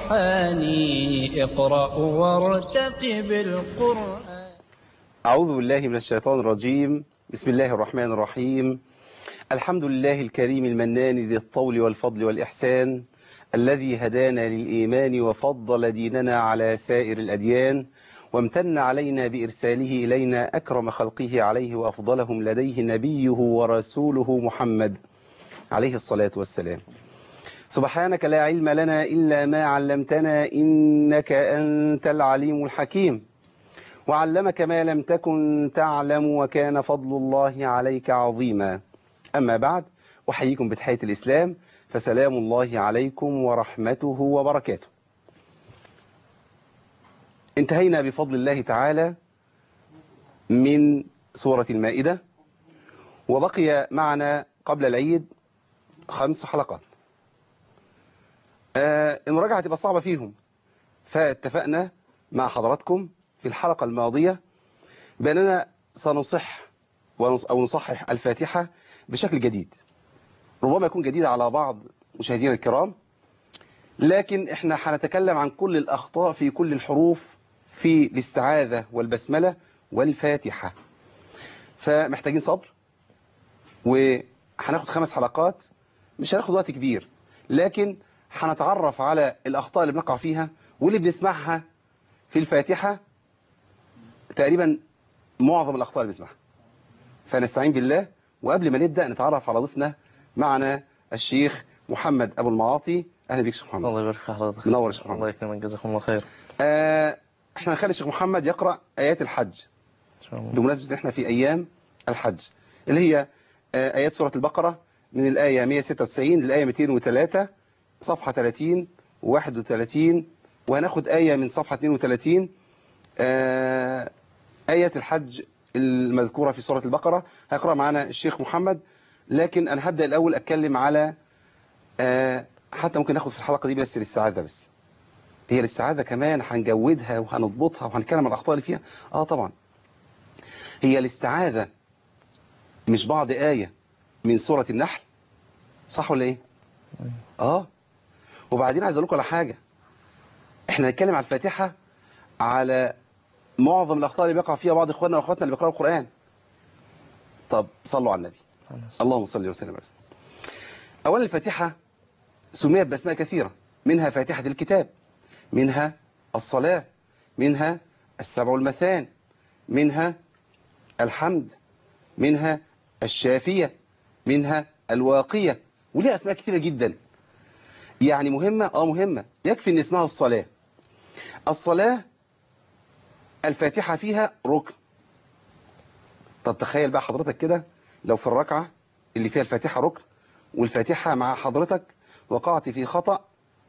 الريحان اقرأ وارتقب القرآن أعوذ بالله من الشيطان الرجيم بسم الله الرحمن الرحيم الحمد لله الكريم المنان ذي الطول والفضل والإحسان الذي هدانا للإيمان وفضل ديننا على سائر الأديان وامتن علينا بإرساله إلينا أكرم خلقه عليه وأفضلهم لديه نبيه ورسوله محمد عليه الصلاة والسلام سبحانك لا علم لنا إلا ما علمتنا إنك أنت العليم الحكيم وعلمك ما لم تكن تعلم وكان فضل الله عليك عظيما أما بعد أحييكم بتحية الإسلام فسلام الله عليكم ورحمته وبركاته انتهينا بفضل الله تعالى من سورة المائدة وبقي معنا قبل العيد خمس حلقات آه المراجعة هتبقى صعبة فيهم فاتفقنا مع حضراتكم في الحلقة الماضية بأننا سنصح أو نصحح الفاتحة بشكل جديد ربما يكون جديد على بعض مشاهدينا الكرام لكن احنا هنتكلم عن كل الأخطاء في كل الحروف في الاستعاذة والبسملة والفاتحة فمحتاجين صبر وهناخد خمس حلقات مش هناخد وقت كبير لكن هنتعرف على الأخطاء اللي بنقع فيها واللي بنسمعها في الفاتحة تقريبا معظم الأخطاء اللي بنسمعها فنستعين بالله وقبل ما نبدأ نتعرف على ضيفنا معنا الشيخ محمد أبو المعاطي أهلا بك شيخ محمد الله يبارك في حضرتك منور يا شيخ محمد الله يكرمك جزاكم الله خير آه احنا هنخلي الشيخ محمد يقرأ آيات الحج ان شاء الله بمناسبة ان احنا في أيام الحج اللي هي آه آيات سورة البقرة من الآية 196 للآية 203 صفحة 30 و31 وهناخد آية من صفحة 32 آه آية الحج المذكورة في سورة البقرة هيقرأ معنا الشيخ محمد لكن أنا هبدأ الأول أتكلم على آه حتى ممكن ناخد في الحلقة دي بس للسعادة بس هي الاستعاذة كمان هنجودها وهنضبطها وهنتكلم عن الأخطاء اللي فيها آه طبعا هي الاستعاذة مش بعض آية من سورة النحل صح ولا إيه؟ آه وبعدين عايز أقول لكم على حاجة إحنا هنتكلم على الفاتحة على معظم الأخطاء اللي بيقع فيها بعض إخواننا وأخواتنا اللي بيقرأوا القرآن طب صلوا على النبي اللهم صل وسلم على سيدنا أولا الفاتحة سميت بأسماء كثيرة منها فاتحة الكتاب منها الصلاة منها السبع المثان منها الحمد منها الشافية منها الواقية وليها أسماء كثيرة جدا يعني مهمة آه مهمة يكفي أن اسمها الصلاة الصلاة الفاتحة فيها ركن طب تخيل بقى حضرتك كده لو في الركعة اللي فيها الفاتحة ركن والفاتحة مع حضرتك وقعت في خطأ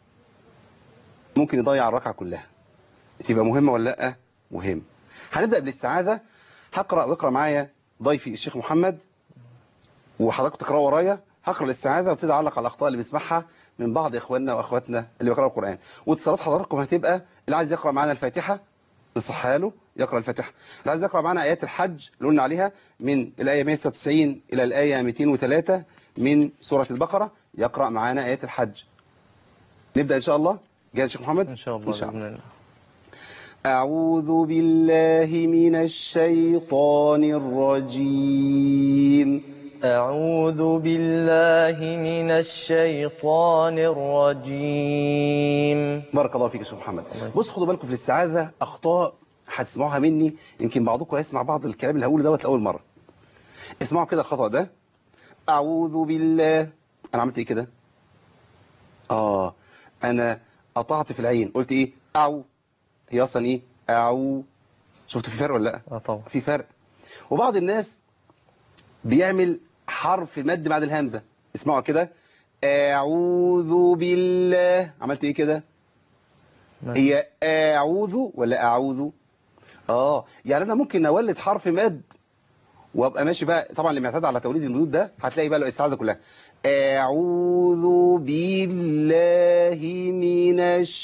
ممكن يضيع الركعة كلها تبقى مهمة ولا لا مهم هنبدأ بالاستعاذة هقرأ واقرأ معايا ضيفي الشيخ محمد وحضرتك تقرأ ورايا هقرأ الاستعاذة وابتدي اعلق على الأخطاء اللي بنسمعها من بعض إخواننا وأخواتنا اللي بيقرأوا القرآن واتصالات حضراتكم هتبقى اللي عايز يقرأ معانا الفاتحة نصحها له يقرأ الفاتحة اللي عايز يقرأ معانا آيات الحج اللي قلنا عليها من الآية 196 إلى الآية 203 من سورة البقرة يقرأ معانا آيات الحج نبدأ إن شاء الله جاهز شيخ محمد ان شاء الله إن شاء باذن الله أعوذ بالله من الشيطان الرجيم أعوذ بالله من الشيطان الرجيم بارك الله فيك يا شيخ محمد الله بص خدوا بالكم في الاستعاذة أخطاء هتسمعوها مني يمكن بعضكم هيسمع بعض الكلام اللي هقوله دوت لأول مرة اسمعوا كده الخطأ ده أعوذ بالله أنا عملت إيه كده آه أنا قطعت في العين قلت إيه أعو هي أصلا إيه أعو شفتوا في فرق ولا لأ اه طبعا في فرق وبعض الناس بيعمل حرف مد بعد الهمزة اسمعوا كده أعوذ بالله عملت إيه كده هي أعوذ ولا أعوذ آه يعني أنا ممكن أولد حرف مد وابقى ماشي بقى طبعا اللي معتاد على توليد المدود ده هتلاقي بقى الاستعاذة كلها أعوذ بالله من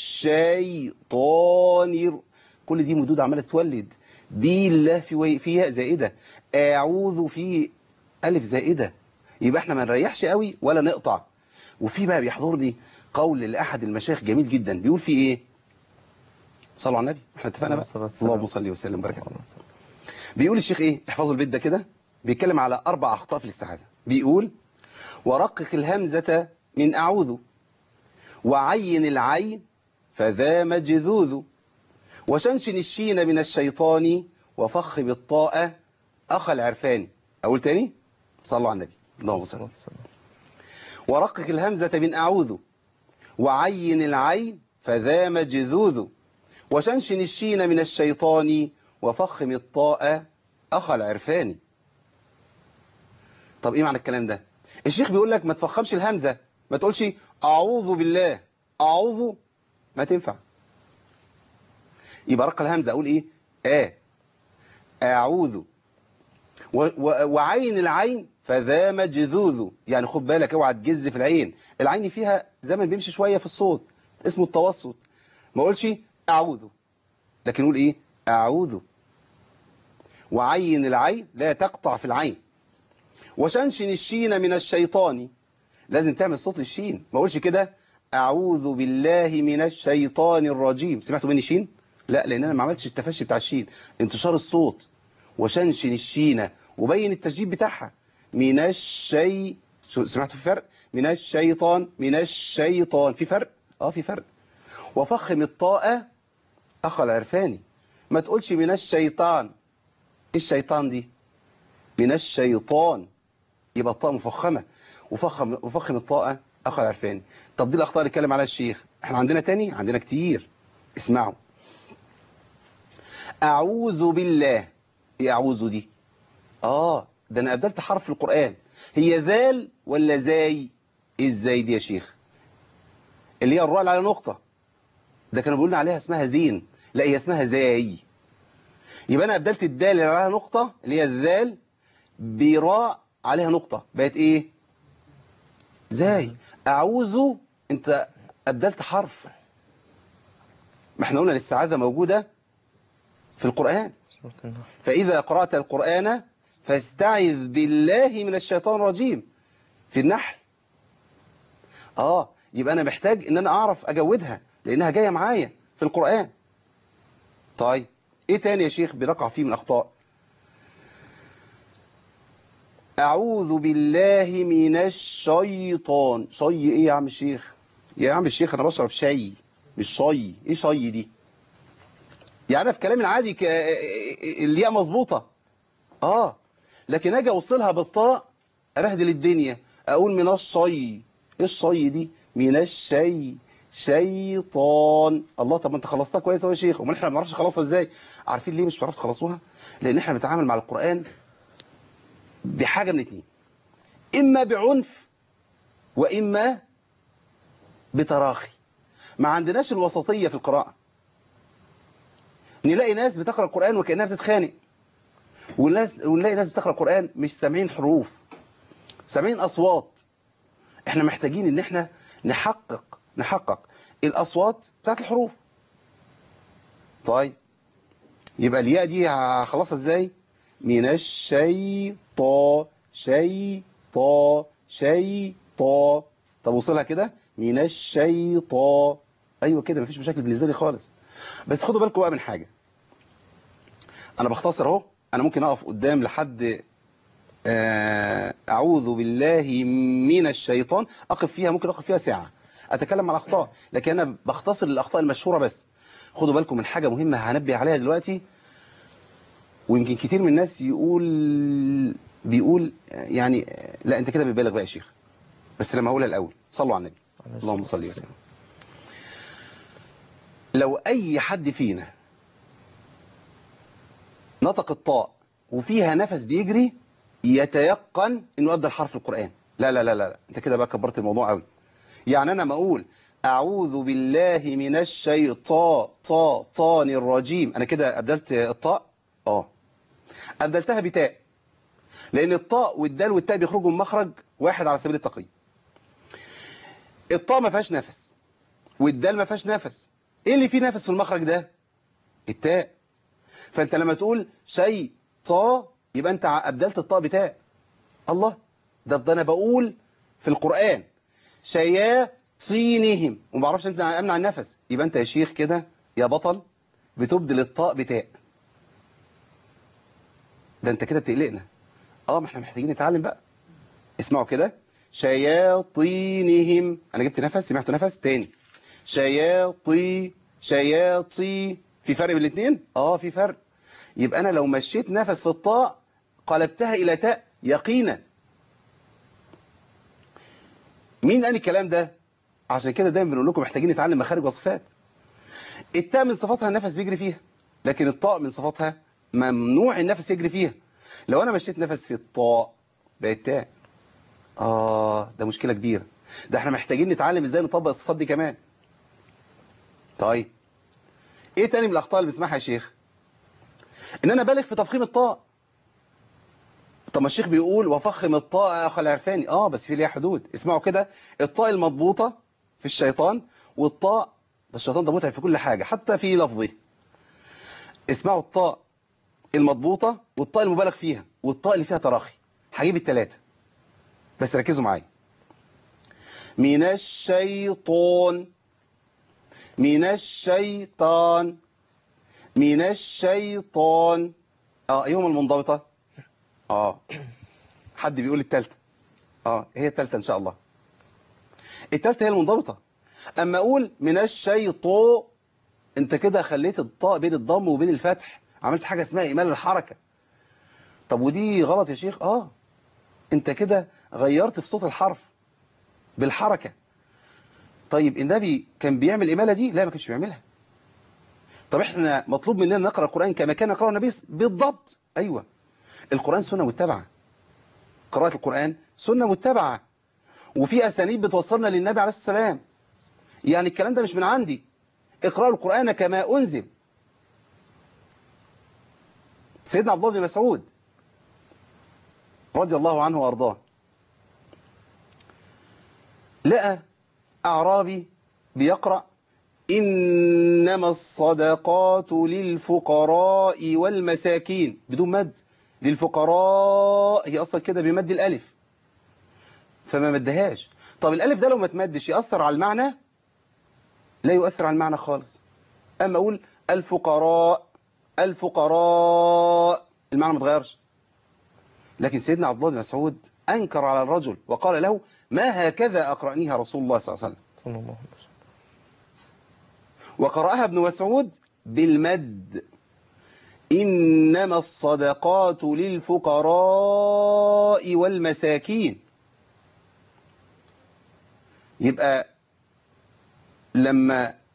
الشيطان الر- كل دي مدود عمالة تولد بالله في وي- فيها زائدة أعوذ في ألف زائدة يبقى احنا ما نريحش قوي ولا نقطع وفي بقى بيحضرني قول لأحد المشايخ جميل جدا بيقول فيه إيه صلوا على النبي احنا اتفقنا بقى الصلاة والسلام. اللهم صل وسلم وبارك عليه بيقول الشيخ ايه احفظوا البيت ده كده بيتكلم على اربع اخطاء في الاستعاذه بيقول ورقق الهمزه من اعوذ وعين العين فذا مجذوذ وشنشن الشين من الشيطان وفخم الطاء اخ العرفان اقول تاني صلوا على النبي اللهم صل الصلاة والسلام. ورقق الهمزة من أعوذ وعين العين فذا مجذوذ وشنشن الشين من الشيطان وفخم الطاء أخ العرفان طب إيه معنى الكلام ده الشيخ بيقول لك ما تفخمش الهمزة ما تقولش أعوذ بالله أعوذ ما تنفع يبقى رق الهمزة أقول إيه آه أعوذ و- و- وعين العين فذا مجذوذ يعني خد بالك اوعى تجز في العين العين فيها زمن بيمشي شوية في الصوت اسمه التوسط ما اقولش اعوذ لكن نقول ايه اعوذ وعين العين لا تقطع في العين وشنشن الشين من الشيطان لازم تعمل صوت للشين ما اقولش كده اعوذ بالله من الشيطان الرجيم سمعتوا مني شين لا لان انا ما عملتش التفشي بتاع الشين انتشار الصوت وشنشن الشينة وبين التسجيل بتاعها من الشي شو- سمعتوا في فرق من الشيطان من الشيطان في فرق اه في فرق وفخم الطاء اخ العرفاني ما تقولش من الشيطان ايه الشيطان دي من الشيطان يبقى الطاء مفخمة وفخم وفخم الطاء اخ العرفاني طب دي الاخطاء اللي اتكلم عليها الشيخ احنا عندنا تاني عندنا كتير اسمعوا اعوذ بالله ايه اعوذ دي اه ده انا ابدلت حرف في القرآن هي ذال ولا زاي ايه ازاي دي يا شيخ اللي هي الراء اللي على نقطة ده كانوا بيقولوا عليها اسمها زين لا هي اسمها زاي يبقى انا ابدلت الدال اللي عليها نقطة اللي هي الذال براء عليها نقطة بقت ايه زاي اعوذ انت ابدلت حرف ما احنا قلنا الاستعاذة موجودة في القرآن سورة النحل. فإذا قرأت القرآن فاستعذ بالله من الشيطان الرجيم في النحل آه يبقى أنا محتاج إن أنا أعرف أجودها لأنها جاية معايا في القرآن طيب إيه تاني يا شيخ بنقع فيه من أخطاء أعوذ بالله من الشيطان شي إيه يا عم الشيخ يا عم الشيخ أنا بشرب شاي مش شي إيه شي دي يعني أنا في كلامي العادي ك... الياء مظبوطة اه لكن اجي اوصلها بالطاء ابهدل الدنيا اقول من الشي ايه الشي دي من الشي شيطان الله طب ما انت خلصتها كويس أهو يا شيخ امال احنا ما بنعرفش نخلصها ازاي عارفين ليه مش بتعرفوا تخلصوها لان احنا بنتعامل مع القرآن بحاجة من اتنين اما بعنف واما بتراخي ما عندناش الوسطية في القراءة نلاقي ناس بتقرأ القرآن وكأنها بتتخانق وناس ونلاقي ناس بتقرأ القرآن مش سامعين حروف سامعين أصوات احنا محتاجين ان احنا نحقق نحقق الأصوات بتاعت الحروف طيب يبقى الياء دي هخلصها ازاي من الشيطان شيطان شيطان طب وصلها كده من الشيطان ايوه كده مفيش مشاكل بالنسبه لي خالص بس خدوا بالكم بقى من حاجه انا بختصر اهو انا ممكن اقف قدام لحد آه، اعوذ بالله من الشيطان اقف فيها ممكن اقف فيها ساعه اتكلم عن الاخطاء لكن انا بختصر الاخطاء المشهوره بس خدوا بالكم من حاجه مهمه هنبه عليها دلوقتي ويمكن كتير من الناس يقول بيقول يعني آه، لا انت كده بتبالغ بقى يا شيخ بس لما اقولها الاول صلوا على النبي عليه اللهم الصلاة صل وسلم لو اي حد فينا نطق الطاء وفيها نفس بيجري يتيقن انه ابدل حرف القرآن لا لا لا لا انت كده بقى كبرت الموضوع قوي يعني انا ما اقول اعوذ بالله من الشيطان طا طان الرجيم انا كده ابدلت الطاء اه ابدلتها بتاء لان الطاء والدال والتاء بيخرجوا من مخرج واحد على سبيل التقريب الطاء ما فيهاش نفس والدال ما فيهاش نفس ايه اللي فيه نفس في المخرج ده التاء فانت لما تقول شيء طا يبقى انت ابدلت الطاء بتاء الله ده ده انا بقول في القرآن شيا طينهم وما بعرفش امنع امنع النفس يبقى انت يا شيخ كده يا بطل بتبدل الطاء بتاء ده انت كده بتقلقنا اه ما احنا محتاجين نتعلم بقى اسمعوا كده شياطينهم انا جبت نفس سمعتوا نفس تاني شياطي شياطي في فرق بين الاثنين اه في فرق يبقى انا لو مشيت نفس في الطاء قلبتها الى تاء يقينا مين قال الكلام ده عشان كده دايما بنقول لكم محتاجين نتعلم مخارج وصفات التاء من صفاتها النفس بيجري فيها لكن الطاء من صفاتها ممنوع النفس يجري فيها لو انا مشيت نفس في الطاء بقت تاء اه ده مشكلة كبيرة ده احنا محتاجين نتعلم ازاي نطبق الصفات دي كمان طيب ايه تاني من الاخطاء اللي بنسمعها يا شيخ ان انا بالغ في تفخيم الطاء طب ما الشيخ بيقول وفخم الطاء يا اخي العرفاني اه بس في ليها حدود اسمعوا كده الطاء المضبوطة في الشيطان والطاء ده الشيطان ده متعب في كل حاجة حتى في لفظه اسمعوا الطاء المضبوطة والطاء المبالغ فيها والطاء اللي فيها تراخي هجيب الثلاثة بس ركزوا معايا من الشيطان من الشيطان من الشيطان اه ايهم المنضبطة اه حد بيقول التالتة اه هي التالتة ان شاء الله التالتة هي المنضبطة اما اقول من الشيطان انت كده خليت الطاء بين الضم وبين الفتح عملت حاجة اسمها ايمال الحركة طب ودي غلط يا شيخ اه انت كده غيرت في صوت الحرف بالحركة طيب النبي كان بيعمل الإمالة دي لا ما كانش بيعملها طب احنا مطلوب مننا نقرأ القرآن كما كان يقرأه النبي بالضبط أيوة القرآن سنة متبعة قراءة القرآن سنة متبعة وفي أسانيد بتوصلنا للنبي عليه الصلاة والسلام يعني الكلام ده مش من عندي اقرأوا القرآن كما أنزل سيدنا عبد الله بن مسعود رضي الله عنه وارضاه لقى أعرابي بيقرأ إنما الصدقات للفقراء والمساكين بدون مد للفقراء هي أصلا كده بمد الألف فما مدهاش طب الألف ده لو ما تمدش يأثر على المعنى لا يؤثر على المعنى خالص أما أقول الفقراء الفقراء المعنى ما اتغيرش لكن سيدنا عبد الله بن مسعود أنكر على الرجل وقال له ما هكذا أقرأنيها رسول الله صلى الله عليه وسلم صلى الله عليه وسلم وقرأها ابن مسعود بالمد إنما الصدقات للفقراء والمساكين يبقى لما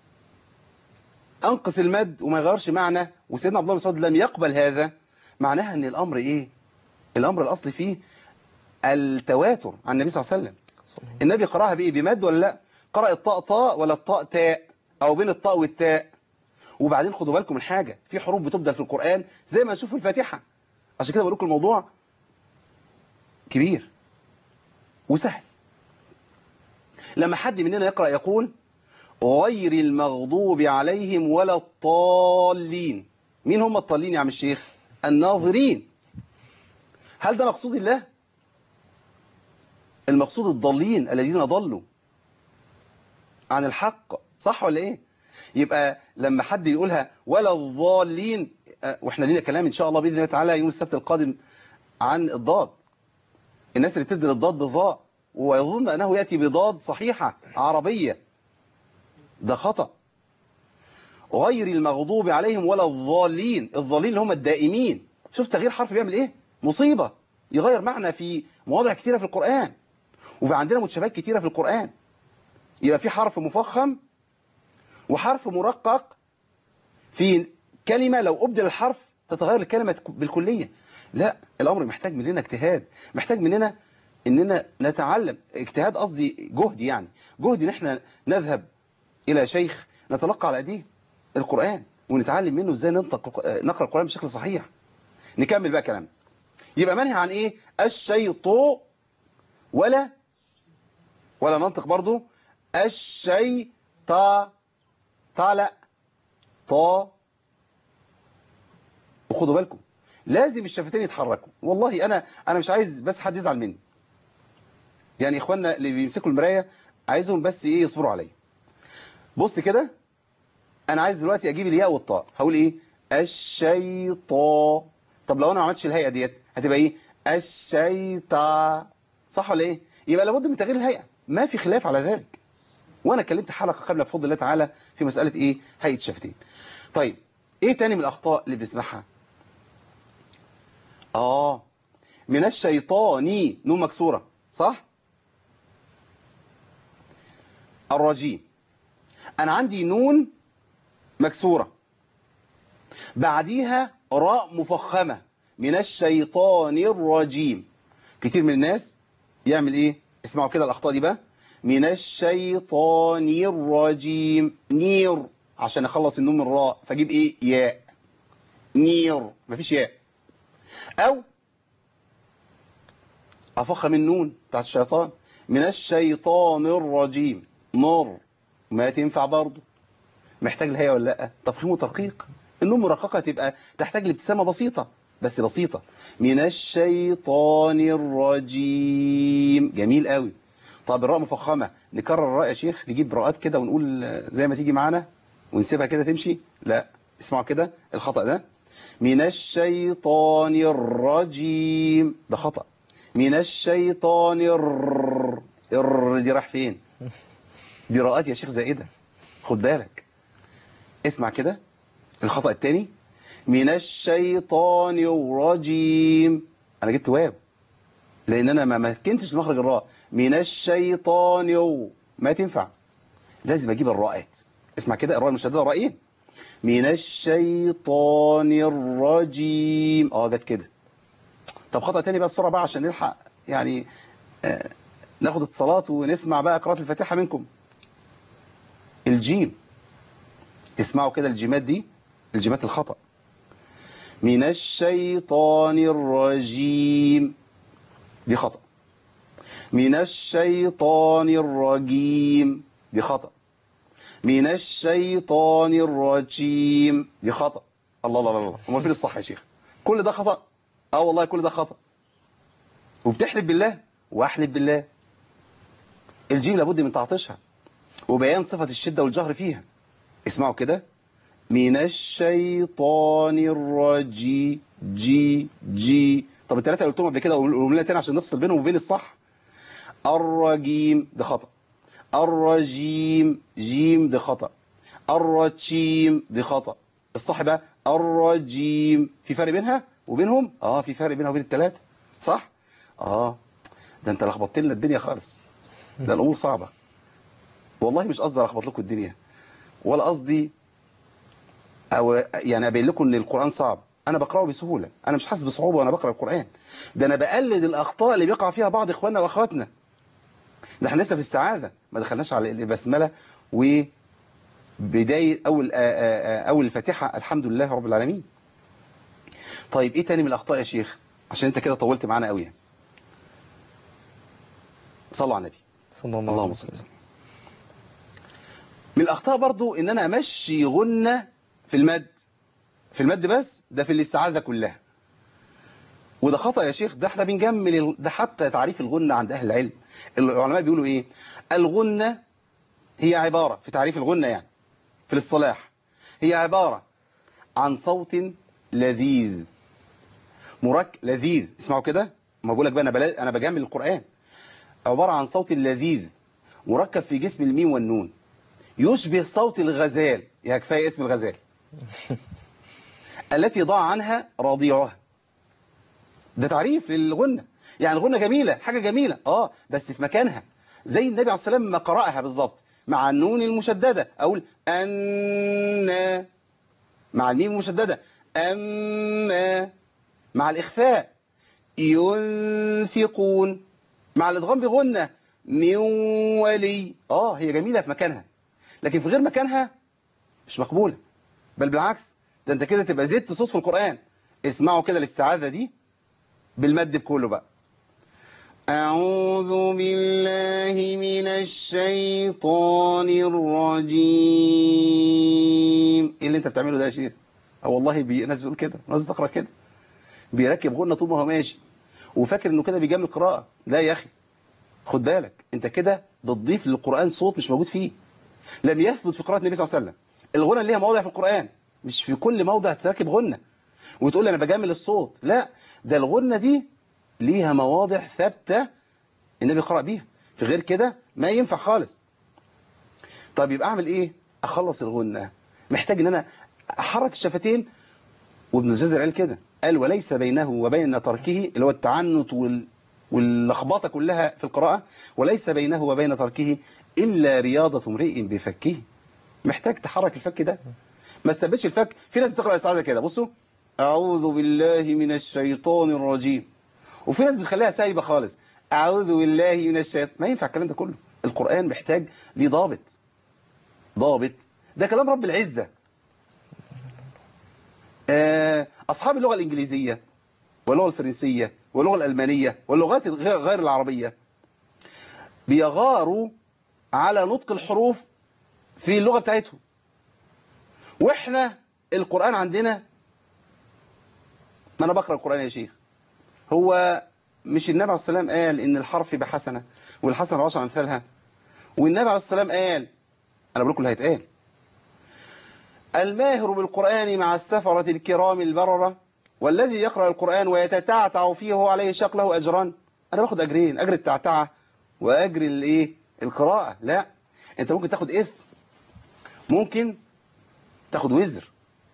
أنقص المد وما يغيرش معنى وسيدنا عبد الله بن مسعود لم يقبل هذا معناها أن الأمر إيه الأمر الأصلي فيه التواتر عن النبي صلى الله عليه وسلم النبي قرأها بإيه بمد ولا لا قرأ الطاء طاء ولا الطاء تاء أو بين الطاء والتاء وبعدين خدوا بالكم من حاجة في حروف بتبدأ في القرآن زي ما نشوف في الفاتحة عشان كده بقول لكم الموضوع كبير وسهل لما حد مننا يقرأ يقول غير المغضوب عليهم ولا الضالين مين هم الضالين يا عم الشيخ الناظرين هل ده مقصود الله المقصود الضالين الذين ضلوا عن الحق صح ولا ايه يبقى لما حد يقولها ولا الضالين آه، واحنا لينا كلام ان شاء الله باذن الله تعالى يوم السبت القادم عن الضاد الناس اللي بتبدل الضاد بالضاء ويظن انه ياتي بضاد صحيحه عربيه ده خطأ غير المغضوب عليهم ولا الضالين الضالين اللي هم الدائمين شوف تغيير حرف بيعمل ايه مصيبة يغير معنى في مواضع كتيرة في القرآن وفي عندنا متشابهات كتيرة في القرآن يبقى في حرف مفخم وحرف مرقق في كلمة لو أبدل الحرف تتغير الكلمة بالكلية لا الأمر محتاج مننا اجتهاد محتاج مننا إننا نتعلم اجتهاد قصدي جهد يعني جهد إن احنا نذهب إلى شيخ نتلقى على أيديه القرآن ونتعلم منه إزاي ننطق نقرأ القرآن بشكل صحيح نكمل بقى كلام يبقى منهي عن إيه الشيطو ولا ولا منطق برضو الشيطا طالع طا وخدوا بالكم لازم الشفتين يتحركوا والله أنا أنا مش عايز بس حد يزعل مني يعني إخواننا اللي بيمسكوا المراية عايزهم بس ايه يصبروا عليا بص كده انا عايز دلوقتي اجيب الياء والطاء هقول ايه الشيطان طب لو انا ما عملتش الهيئه ديت هتبقى ايه الشيطان صح ولا ايه يبقى لابد من تغيير الهيئه ما في خلاف على ذلك وانا اتكلمت حلقه قبل بفضل الله تعالى في مساله ايه هيئه الشفتين طيب ايه تاني من الاخطاء اللي بنسمعها اه من الشيطان نون مكسوره صح الرجيم انا عندي نون مكسوره بعديها راء مفخمه من الشيطان الرجيم كتير من الناس يعمل ايه اسمعوا كده الاخطاء دي بقى من الشيطان الرجيم نير عشان اخلص النون من الراء فاجيب ايه ياء نير مفيش ياء او افخم النون بتاعت الشيطان من الشيطان الرجيم نور ما تنفع برضه محتاج الهيئه ولا لا تفخيم وترقيق النون مرققه تبقى تحتاج لابتسامه بسيطه بس بسيطه من الشيطان الرجيم جميل قوي طب الراء مفخمه نكرر الراء يا شيخ نجيب راءات كده ونقول زي ما تيجي معانا ونسيبها كده تمشي لا اسمعوا كده الخطأ ده من الشيطان الرجيم ده خطأ من الشيطان الر الر دي راح فين دي راءات يا شيخ زائدة خد بالك اسمع كده الخطأ الثاني من الشيطان الرجيم انا جبت واو لان انا ما مكنتش لمخرج الراء من الشيطان يو ما تنفع لازم اجيب الراءات اسمع كده الراء المشدده راءين من الشيطان الرجيم اه جت كده طب خطأ تاني بقى بسرعه بقى عشان نلحق يعني آه ناخد اتصالات ونسمع بقى قراءة الفاتحة منكم الجيم اسمعوا كده الجيمات دي الجيمات الخطأ من الشيطان الرجيم دي خطأ من الشيطان الرجيم دي خطأ من الشيطان الرجيم دي خطأ الله الله الله امال فين الصح يا شيخ كل ده خطأ اه والله كل ده خطأ وبتحلف بالله واحلف بالله الجيم لابد من تعطيشها وبيان صفة الشدة والجهر فيها اسمعوا كده من الشيطان الرجيم جي جي طب الثلاثه اللي قلتهم قبل كده قولوا لنا تاني عشان نفصل بينهم وبين الصح الرجيم ده خطأ الرجيم جيم ده خطأ الرجيم ده خطأ الصح بقى الرجيم في فرق بينها وبينهم اه في فرق بينها وبين الثلاثه صح اه ده انت لخبطت لنا الدنيا خالص ده الامور صعبه والله مش قصدي الخبط لكم الدنيا ولا قصدي او يعني ابين لكم ان القران صعب انا بقراه بسهوله انا مش حاسس بصعوبه وانا بقرا القران ده انا بقلد الاخطاء اللي بيقع فيها بعض اخواننا واخواتنا ده احنا لسه في السعاده ما دخلناش على البسمله وبدايه اول اول الفاتحه الحمد لله رب العالمين طيب ايه تاني من الاخطاء يا شيخ عشان انت كده طولت معانا قوي صلوا على النبي صلى الله اللهم عليه صل وسلم وسلم من الاخطاء برضو ان انا امشي غنه في المد في المد بس ده في الاستعاذه كلها وده خطأ يا شيخ ده احنا بنجمل ال- ده حتى تعريف الغنة عند أهل العلم العلماء بيقولوا إيه الغنة هي عبارة في تعريف الغنة يعني في الاصطلاح هي عبارة عن صوت لذيذ مرك لذيذ اسمعوا كده ما بقول لك بقى أنا, بلا... أنا بجمل القرآن عبارة عن صوت لذيذ مركب في جسم الميم والنون يشبه صوت الغزال يا كفاية اسم الغزال التي ضاع عنها رضيعها ده تعريف للغنة يعني الغنة جميلة حاجة جميلة اه بس في مكانها زي النبي عليه الصلاة والسلام ما قرأها بالظبط مع النون المشددة أقول أن مع الميم المشددة أما مع الإخفاء ينفقون مع الإدغام بغنة من ولي اه هي جميلة في مكانها لكن في غير مكانها مش مقبولة بل بالعكس ده انت كده تبقى زدت صوت في القرآن اسمعوا كده الاستعاذة دي بالمد بكله بقى أعوذ بالله من الشيطان الرجيم ايه اللي انت بتعمله ده يا شيخ اه والله بي... ناس بيقول كده ناس بتقرا كده بيركب غنة طول ما هو ماشي وفاكر انه كده بيجامل القراءة لا يا اخي خد بالك انت كده بتضيف للقرآن صوت مش موجود فيه لم يثبت في قراءة النبي صلى الله عليه وسلم الغنى ليها مواضع في القرآن مش في كل موضع تركب غنى وتقول لي انا بجامل الصوت لا ده الغنى دي ليها مواضع ثابتة النبي قرأ بيها في غير كده ما ينفع خالص طب يبقى اعمل ايه اخلص الغنى محتاج ان انا احرك الشفتين وابن الجزر قال كده قال وليس بينه وبين تركه اللي هو التعنت وال واللخبطه كلها في القراءة وليس بينه وبين تركه إلا رياضة امرئ بفكه محتاج تحرك الفك ده ما تثبتش الفك في ناس بتقرأ السعادة كده بصوا أعوذ بالله من الشيطان الرجيم وفي ناس بتخليها سايبة خالص أعوذ بالله من الشيطان ما ينفع الكلام ده كله القرآن محتاج ليه ضابط ضابط ده كلام رب العزة آه، أصحاب اللغة الإنجليزية واللغة الفرنسية واللغة الألمانية واللغات غير غير العربية بيغاروا على نطق الحروف في اللغة بتاعتهم وإحنا القرآن عندنا ما أنا بقرأ القرآن يا شيخ هو مش النبي عليه السلام قال إن الحرف بحسنة والحسنة بعشر أمثالها والنبي عليه السلام قال أنا بقول لكم اللي هيتقال الماهر بالقرآن مع السفرة الكرام البررة والذي يقرأ القرآن ويتتعتع فيه وهو عليه شق له أجران أنا باخد أجرين أجر التعتعة وأجر الإيه القراءة لا أنت ممكن تاخد إثم ممكن تاخد وزر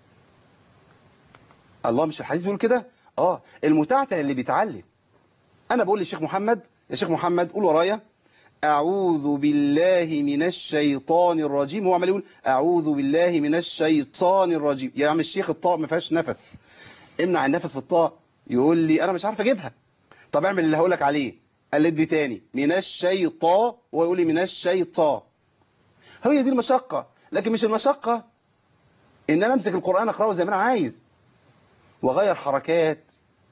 الله مش الحديث بيقول كده اه المتعتع اللي بيتعلم انا بقول للشيخ محمد يا شيخ محمد قول ورايا اعوذ بالله من الشيطان الرجيم هو عمال يقول اعوذ بالله من الشيطان الرجيم يا عم الشيخ الطاء ما فيهاش نفس امنع النفس في الطاء يقول لي انا مش عارف اجيبها طب اعمل اللي هقول لك عليه قال لي ادي تاني من الشيطان وهو يقول لي من الشيطان هي دي المشقة لكن مش المشقة ان انا امسك القرآن اقراه زي ما انا عايز واغير حركات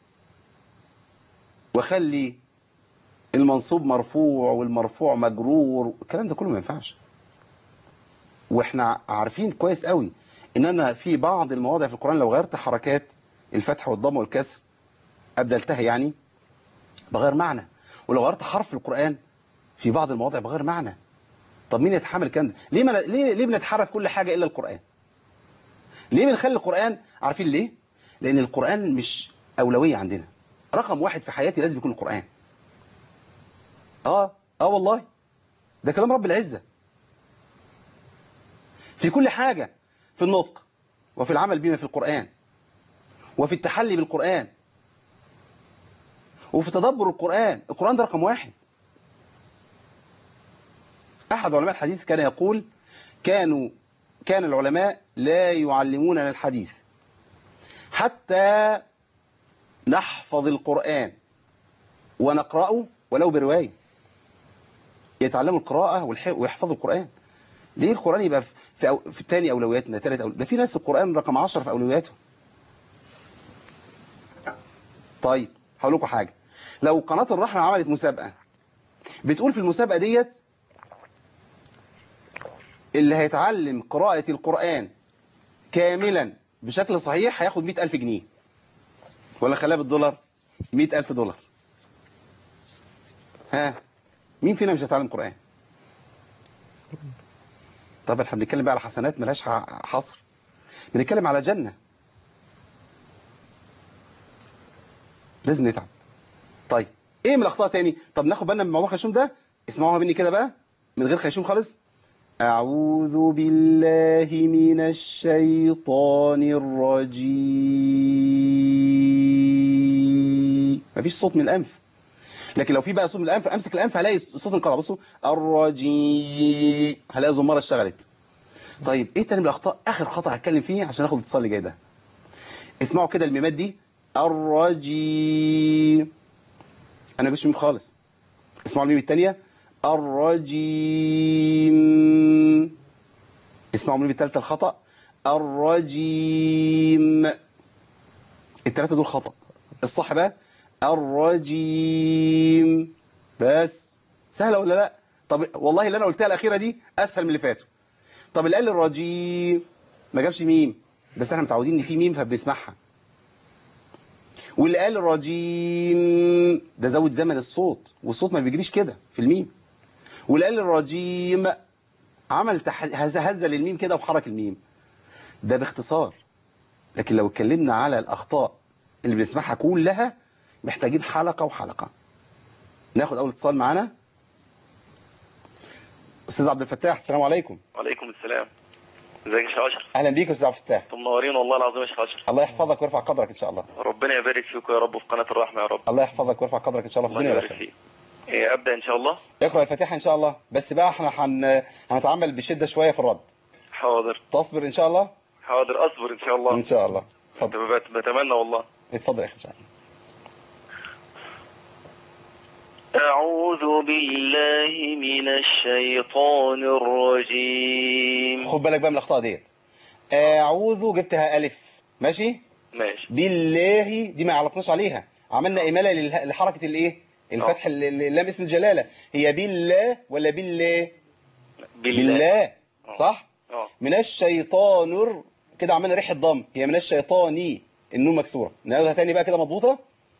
واخلي المنصوب مرفوع والمرفوع مجرور الكلام ده كله ما ينفعش واحنا عارفين كويس قوي ان انا في بعض المواضع في القرآن لو غيرت حركات الفتح والضم والكسر ابدلتها يعني بغير معنى ولو غيرت حرف في القرآن في بعض المواضع بغير معنى طب مين يتحمل الكلام ده ليه ما ليه ليه بنتحرك كل حاجة الا القرآن ليه بنخلي القرآن عارفين ليه لان القرآن مش أولوية عندنا رقم واحد في حياتي لازم يكون القرآن اه اه والله ده كلام رب العزة في كل حاجة في النطق وفي العمل بما في القرآن وفي التحلي بالقرآن وفي تدبر القرآن القرآن ده رقم واحد أحد علماء الحديث كان يقول كانوا كان العلماء لا يعلموننا الحديث حتى نحفظ القرآن ونقرأه ولو برواية يتعلموا القراءة ويحفظوا القرآن ليه القرآن يبقى في, أو في تاني أولوياتنا تالت أولويات ده في ناس القرآن رقم 10 في أولوياتهم طيب هقول لكم حاجة لو قناة الرحمة عملت مسابقة بتقول في المسابقة ديت اللي هيتعلم قراءة القرآن كاملا بشكل صحيح هياخد 100000 جنيه ولا خلاها بالدولار 100000 دولار ها مين فينا مش هيتعلم قرآن طب احنا بنتكلم بقى على حسنات ملهاش حصر بنتكلم على جنة لازم نتعب طيب ايه من الاخطاء تاني طب ناخد بالنا من موضوع خيشوم ده اسمعوها مني كده بقى من غير خيشوم خالص أعوذ بالله من الشيطان الرجيم مفيش صوت من الأنف لكن لو في بقى صوت من الأنف أمسك الأنف هلاقي صوت انقطع بصوا الرجيم هلاقي زمارة اشتغلت طيب ايه تاني من الأخطاء آخر خطأ هتكلم فيه عشان اخد الاتصال اللي جاي ده اسمعوا كده الميمات دي الرجيم أنا مش ميم خالص اسمعوا الميم التانية الرجيم اسمعوا الميم الثالثه الخطأ الرجيم الثلاثه دول خطأ الصح بقى الرجيم بس سهله ولا لا طب والله اللي انا قلتها الاخيره دي اسهل من اللي فاتوا طب اللي قال الرجيم ما جابش ميم بس احنا متعودين ان في ميم فبنسمعها واللي قال الرجيم ده زود زمن الصوت والصوت ما بيجريش كده في الميم واللي قال الرجيم عمل تح... هز هز للميم كده وحرك الميم ده باختصار لكن لو اتكلمنا على الأخطاء اللي بنسمعها كلها محتاجين حلقة وحلقة ناخد أول اتصال معانا أستاذ عبد الفتاح السلام عليكم وعليكم السلام ازيك يا شيخ اشرف أهلا بيك يا أستاذ عبد الفتاح انتم منورين والله العظيم يا شيخ اشرف الله يحفظك ويرفع قدرك إن شاء الله ربنا يبارك فيكم يا رب في قناه الرحمه يا رب الله يحفظك ويرفع قدرك إن شاء الله في الله الدنيا يبارك والآخرة فيك إيه، ابدا ان شاء الله اقرأ الفاتحة إن شاء الله بس بقى احنا هن... هنتعامل بشدة شوية في الرد حاضر تصبر إن شاء الله حاضر اصبر ان شاء الله إن شاء الله اتفضل بت- بتمنى والله اتفضل يا أخي إن شاء الله اعوذ بالله من الشيطان الرجيم خد بالك بقى من الأخطاء ديت أعوذ جبتها ألف ماشي ماشي بالله دي ما علقناش عليها عملنا إمالة لله- لحركة الإيه الفتح ال- ال- اللام اسم الجلالة هي بالله ولا بالله بالله بالله آه. صح اه من الشيطان الر- كده عملنا ريحة ضم هي من الشيطاني النون مكسورة نعودها تاني بقى كده مضبوطة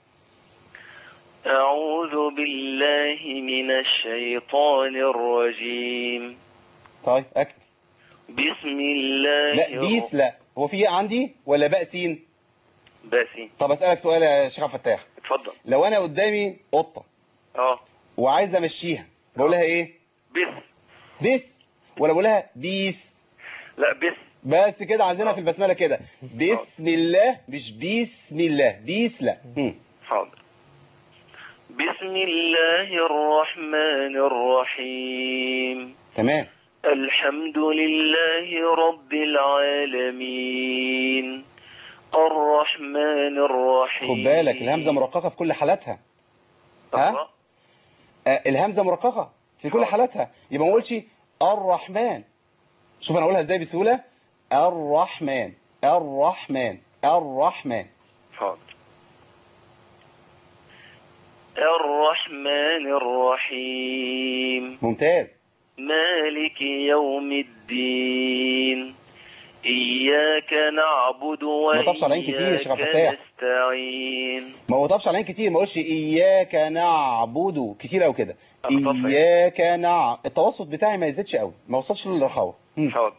اعوذ بالله من الشيطان الرجيم طيب أكمل بسم الله لا بيس لا هو في ياء عندي ولا باء سين باسي طب أسألك سؤال يا شيخ عبد الفتاح اتفضل لو أنا قدامي قطة اه وعايز أمشيها بقولها إيه بس بس ولا بقولها بيس لا بس بس كده عايزينها في البسمله كده بسم الله مش بسم الله بيس لا مم. حاضر بسم الله الرحمن الرحيم تمام الحمد لله رب العالمين الرحمن الرحيم خد بالك الهمزه مرققه في كل حالاتها ها آه الهمزه مرققه في كل حالاتها يبقى ما اقولش الرحمن شوف انا اقولها ازاي بسهوله الرحمن الرحمن الرحمن حاضر الرحمن الرحيم ممتاز مالك يوم الدين إياك نعبد ما طبش على عين كتير يا شيخ عبد وإياك الفتاح. نستعين ما وطفش علينا كتير ما اقولش اياك نعبد كتير قوي كده أخطأت. اياك نع التوسط بتاعي ما يزيدش قوي ما وصلش للرخاوه مم. حاضر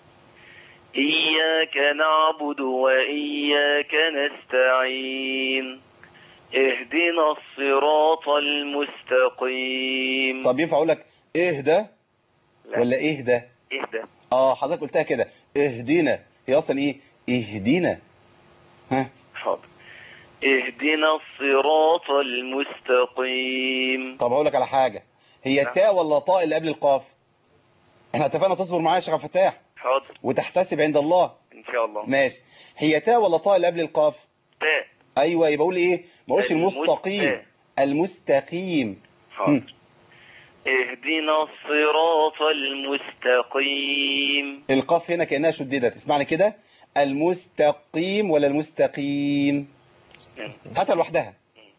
إياك نعبد وإياك نستعين اهدنا الصراط المستقيم طب ينفع اقول لك اهدى لا. ولا اهدى اهدى اه حضرتك قلتها كده اهدينا هي اصلا ايه اهدينا ها حاضر اهدنا الصراط المستقيم طب اقول لك على حاجه هي نعم. تاء ولا طاء اللي قبل القاف احنا اتفقنا تصبر معايا يا شيخ عبد الفتاح حاضر وتحتسب عند الله ان شاء الله ماشي هي تاء ولا طاء اللي قبل القاف تاء ايوه يبقى اقول ايه ما اقولش المست- المستقيم المستقيم حاضر اهدنا الصراط المستقيم القاف هنا كانها شددت اسمعني كده المستقيم ولا المستقيم هاتها لوحدها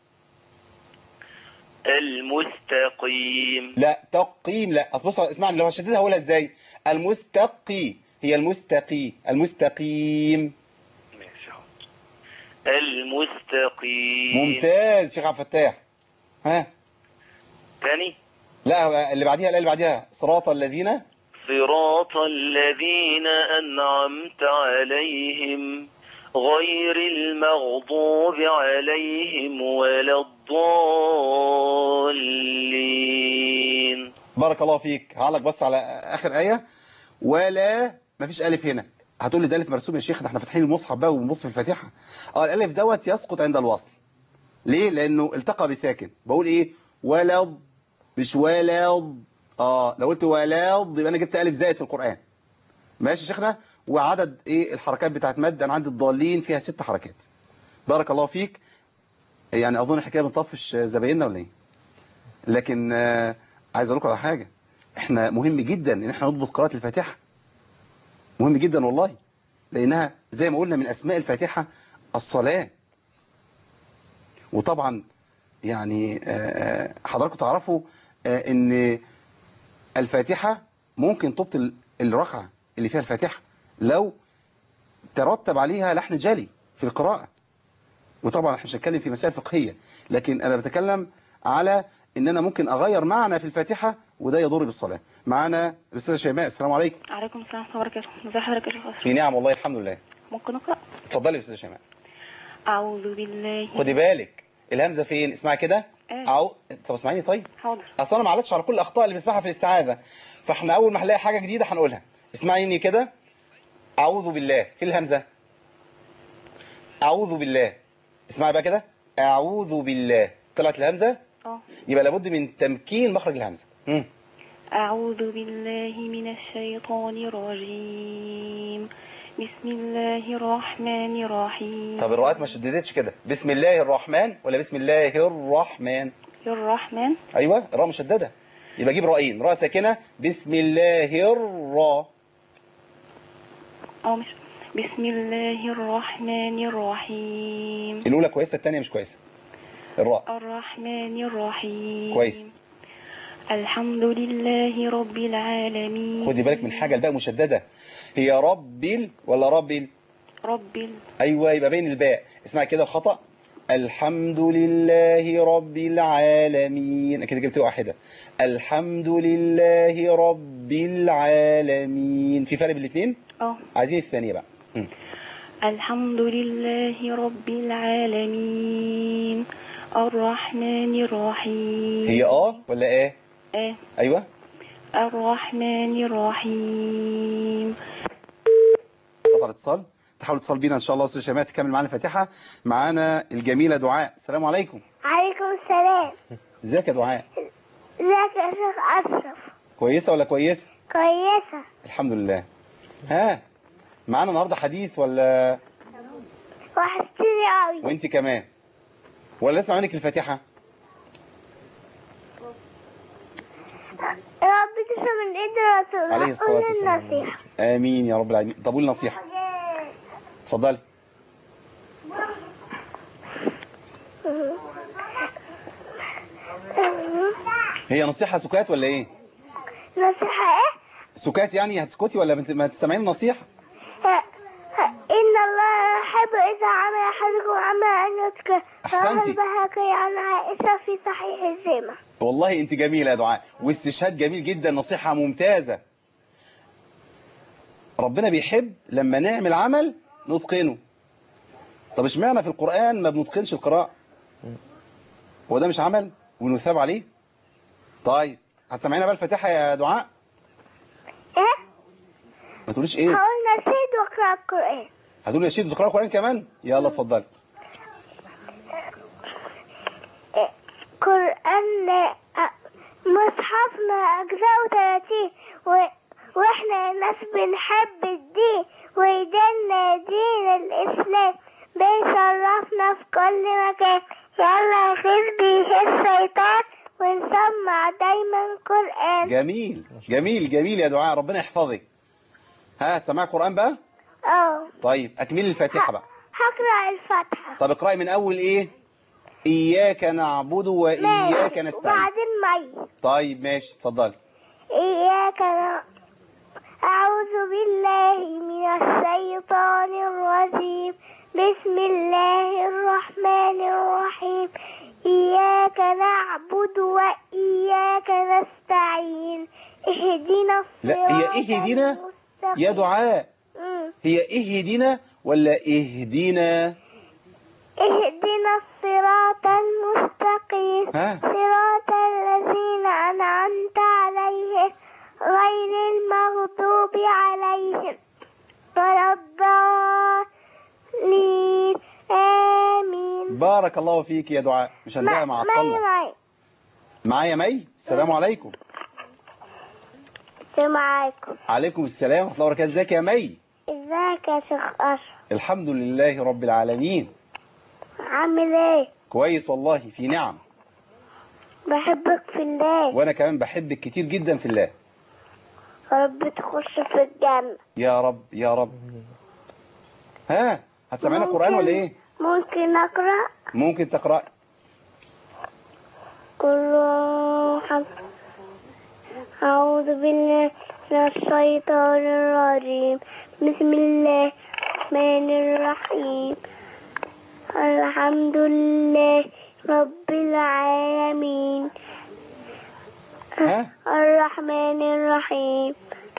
المستقيم لا تقييم لا اصل بص اسمعني لو هشددها هقولها ازاي المستقي هي المستقي المستقيم ماشي حاضر المستقيم ممتاز شيخ عبد الفتاح ها تاني لا اللي بعديها لا اللي بعديها صراط الذين صراط الذين أنعمت عليهم غير المغضوب عليهم ولا الضالين بارك الله فيك هعلق بس على اخر ايه ولا مفيش الف هنا هتقول لي ده الف مرسوم يا شيخ ده احنا فاتحين المصحف بقى وبنبص في الفاتحه اه الالف دوت يسقط عند الوصل ليه لانه التقى بساكن بقول ايه ولض مش ولض اه لو قلت ولض يبقى انا جبت الف زائد في القران ماشي يا شيخنا وعدد ايه الحركات بتاعت مد انا عندي الضالين فيها ست حركات بارك الله فيك يعني اظن الحكايه بنطفش زبايننا ولا ايه لكن آه عايز اقول لكم على حاجه احنا مهم جدا ان احنا نضبط قراءه الفاتحه مهم جدا والله لانها زي ما قلنا من اسماء الفاتحه الصلاه وطبعا يعني آه، حضراتكم تعرفوا آه، ان الفاتحه ممكن تبطل الركعه اللي فيها الفاتحه لو ترتب عليها لحن جلي في القراءه وطبعا احنا مش هنتكلم في مسائل فقهيه لكن انا بتكلم على ان انا ممكن اغير معنى في الفاتحه وده يضر بالصلاه معانا الاستاذه شيماء السلام عليكم عليكم السلام ورحمة الله وبركاته ازي حضرتك يا شيخ أشرف في نعم والله الحمد لله ممكن أقرأ اتفضلي يا استاذه شيماء أعوذ بالله خدي بالك الهمزه فين اسمعي كده آه. أو طب اسمعيني طيب حاضر اصل انا ما علقتش على كل الاخطاء اللي بنسمعها في الاستعاذه فاحنا اول ما هنلاقي حاجه جديده هنقولها اسمعيني كده اعوذ بالله في الهمزه اعوذ بالله اسمعي بقى كده اعوذ بالله طلعت الهمزه اه يبقى لابد من تمكين مخرج الهمزه مم. أعوذ بالله من الشيطان الرجيم بسم الله الرحمن الرحيم طب الراءات ما شددتش كده بسم الله الرحمن ولا بسم الله الرحمن الرحمن ايوه الراء مشدده يبقى جيب راءين راء ساكنه بسم الله الراء اه مش بسم الله الرحمن الرحيم الاولى كويسه الثانيه مش كويسه الراء الرحمن الرحيم كويس. الحمد لله رب العالمين خدي بالك من حاجه الباء مشدده هي رب ال ولا رب ال رب ال... ايوه يبقى بين الباء اسمعي كده الخطا الحمد لله رب العالمين كده جبت واحده الحمد لله رب العالمين في فرق بين الاثنين اه عايزين الثانيه بقى مم. الحمد لله رب العالمين الرحمن الرحيم هي اه ولا ايه آه. ايوه الرحمن الرحيم قطع الاتصال تحاول تتصل بينا ان شاء الله استاذ شيماء تكمل معانا الفاتحه معانا الجميله دعاء السلام عليكم عليكم السلام ازيك يا دعاء ازيك يا شيخ أشرف كويسه ولا كويسه كويسة الحمد لله ها معانا النهارده حديث ولا وحشتني أوي وانت كمان ولا لسه عينك الفاتحه يا رب تشرب من إيد الرسول عليه الصلاه قول والسلام النصيحة امين يا رب العالمين طب قولي نصيحه اتفضلي هي نصيحه سكات ولا ايه نصيحة إيه؟ سكات يعني هتسكتي ولا بت- ما تسمعين نصيحه ه- ه- إن الله يحب إذا عمل أحدكم عملا أن يذكر أحسنتي. البهقي عن عائشة في صحيح الجامع والله انت جميله يا دعاء واستشهاد جميل جدا نصيحه ممتازه ربنا بيحب لما نعمل عمل نتقنه طب اشمعنى في القرآن ما بنتقنش القراءة هو ده مش عمل ونثاب عليه طيب هتسمعينا بقى الفاتحة يا دعاء إيه؟ ما تقوليش ايه هقول نشيد وأقرأ القرآن هتقولي نشيد وتقرأ القرآن كمان يلا اتفضلي إيه؟ قرآن آه، مصحفنا أجزاء 30 و... وإحنا ناس بنحب الدين ويدينا دين الإسلام بيشرفنا في كل مكان يلا يخير بيه الشيطان ونسمع دايما قرآن جميل جميل جميل يا دعاء ربنا يحفظك ها هتسمعي القرآن بقى اه طيب اكملي الفاتحة بقى هقرأ الفاتحة طب اقرأي من اول ايه إياك نعبد وإياك نستعين وبعدين مي طيب ماشي اتفضلي إياك ن- أعوذ بالله من الشيطان الرجيم بسم الله الرحمن الرحيم إياك نعبد وإياك نستعين اهدنا لا، الصراط هي اهدنا المستقيم. يا دعاء مم. هي اهدنا ولا اهدنا اهدنا الصراط المستقيم ها صراط الذين أنعمت عليهم غير المغضوب عليهم ولا الضالين آمين بارك الله فيك يا دعاء مش هنلاقيها مع ما- اطفالنا معي معايا مي السلام عليكم معي معاكم عليكم السلام ورحمه الله وبركاته ازيك يا مي ازيك يا شيخ أشرف الحمد لله رب العالمين عامل ايه كويس والله في نعم بحبك في الله وانا كمان بحبك كتير جدا في الله رب تخش في الجنة يا رب يا رب ها هتسمعنا قرآن ولا ايه ممكن أقرأ ممكن تقرأ كل حب أعوذ بالله من الشيطان الرجيم بسم الله الرحمن الرحيم الحمد لله رب العالمين ها الرحمن الرحيم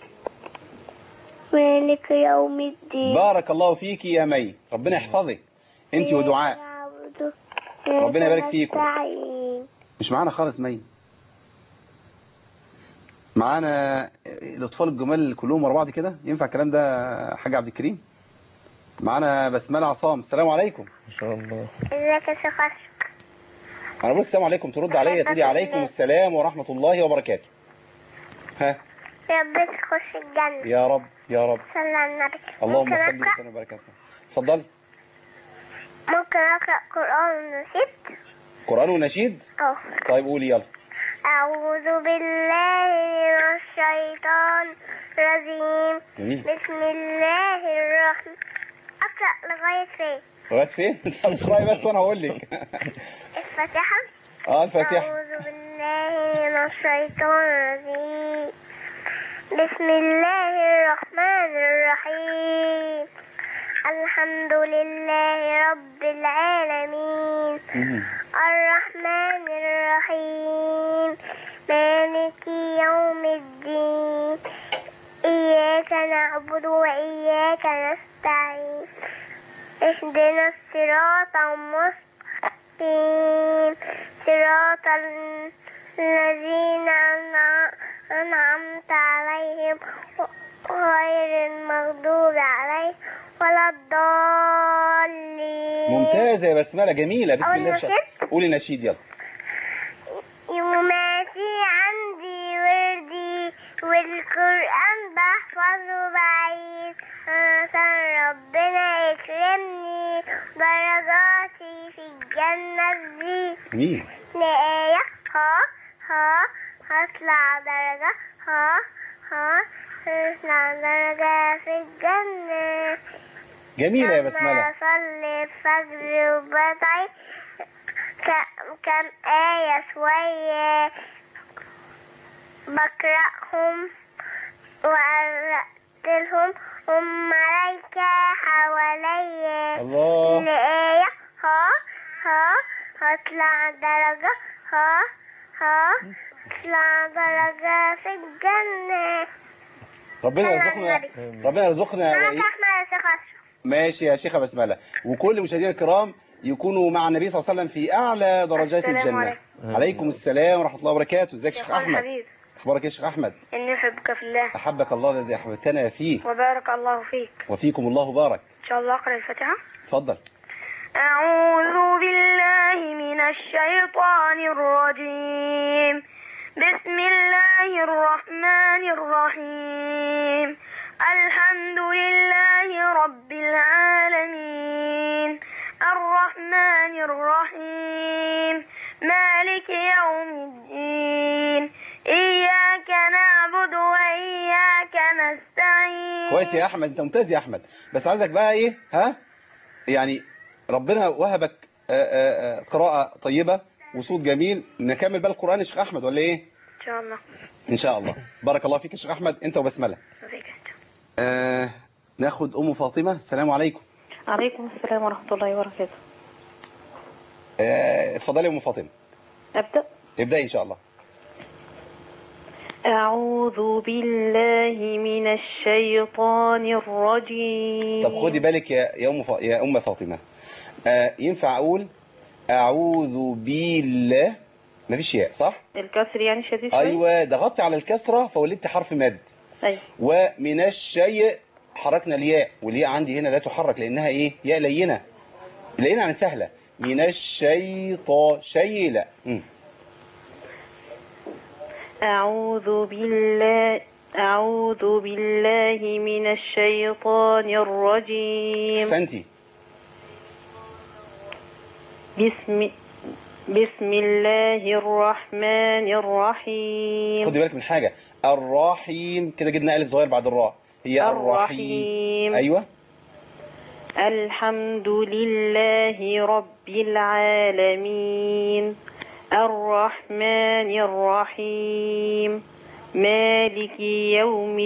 مالك يوم الدين بارك الله فيك يا مي ربنا يحفظك انت ودعاء نعبد ربنا يبارك فيكم. نستعين مش معانا خالص مي معانا الاطفال الجمال كلهم ورا بعض كده ينفع الكلام ده حاج عبد الكريم معانا بسمله عصام السلام عليكم ما شاء الله ازيك يا شيخ أشرف؟ انا بقول لك السلام عليكم ترد عليا تقولي عليكم السلام ورحمه الله وبركاته ها يا رب تخش الجنة يا رب يا رب صلى على النبي اللهم ممكن صل أقرأ وسلم وبارك على سيدنا. اتفضلي ممكن أقرأ قرآن ونشيد قران ونشيد أه طيب قولي يلا أعوذ بالله من الشيطان الرجيم جميل بسم الله الرحمن أقرأ لغاية فين؟ لغايه فين انت اقراي بس وانا هقول لك الفاتحة اه الفاتحه أعوذ بالله من الشيطان الرجيم بسم الله الرحمن الرحيم الحمد لله رب العالمين مم. الرحمن الرحيم مالك يوم الدين إياك نعبد وإياك نستعين اهدنا الصراط المستقيم صراط الذين أنع- أنعمت عليهم غير المغضوب عليهم ولا الضالين ممتازه يا بسمله جميله بسم أقول الله ما شاء نشيد؟ قولي نشيد يلا يوماتي عندي وردي والقرآن بحفظه بعيد عشان ربنا يكرمني درجاتي في الجنة دي جميل لآية ها ها هطلع درجة ها ها هطلع درجة في الجنة جميله يا لما بسمله أصلي الفجر وبدعي ك- كم آية شوية بقرأهم وأرتلهم هم ملايكة حواليا الله الآية ها ها هطلع درجة ها ها هطلع درجة في الجنة ربنا يرزقنا ربنا يرزقنا معك وإيه- أحمد يا شيخ أشرف ماشي يا شيخة بسملة وكل مشاهدينا الكرام يكونوا مع النبي صلى الله عليه وسلم في أعلى درجات السلام الجنة عليكم. عليكم السلام ورحمة الله وبركاته ازيك يا شيخ أحمد الحبيب أخبارك إيه يا شيخ أحمد إني أحبك في الله أحبك الله الذي أحببتنا فيه وبارك الله فيك وفيكم الله بارك إن شاء الله أقرأ الفاتحة اتفضل أعوذ بالله من الشيطان الرجيم بسم الله الرحمن الرحيم الحمد لله رب العالمين الرحمن الرحيم مالك يوم الدين إياك نعبد وإياك نستعين كويس يا أحمد أنت ممتاز يا أحمد بس عايزك بقى إيه ها يعني ربنا وهبك آه، آه، آه، قراءة طيبة وصوت جميل نكمل بقى القرآن يا شيخ أحمد ولا إيه إن شاء الله إن شاء الله بارك الله فيك يا شيخ أحمد أنت وبسملة آه ناخد أم فاطمة السلام عليكم عليكم السلام ورحمة الله وبركاته آه اتفضلي يا أم فاطمة أبدأ ابدأي إن شاء الله أعوذ بالله من الشيطان الرجيم طب خدي بالك يا يا ام فا... يا ام فاطمه آه ينفع اقول اعوذ بالله مفيش ياء صح الكسر يعني شديد شوية ايوه ضغطت على الكسره فولدت حرف مد أيوة ومن الشيء حركنا الياء والياء عندي هنا لا تحرك لانها ايه ياء لينه لينه يعني سهله من الشيطان شيء لا مم. أعوذ بالله أعوذ بالله من الشيطان الرجيم احسنتي بسم بسم الله الرحمن الرحيم خدي بالك من حاجه الرحيم كده جبنا الف صغير بعد الراء هي الرحيم الرحيم ايوه الحمد لله رب العالمين الرحمن الرحيم مالك يوم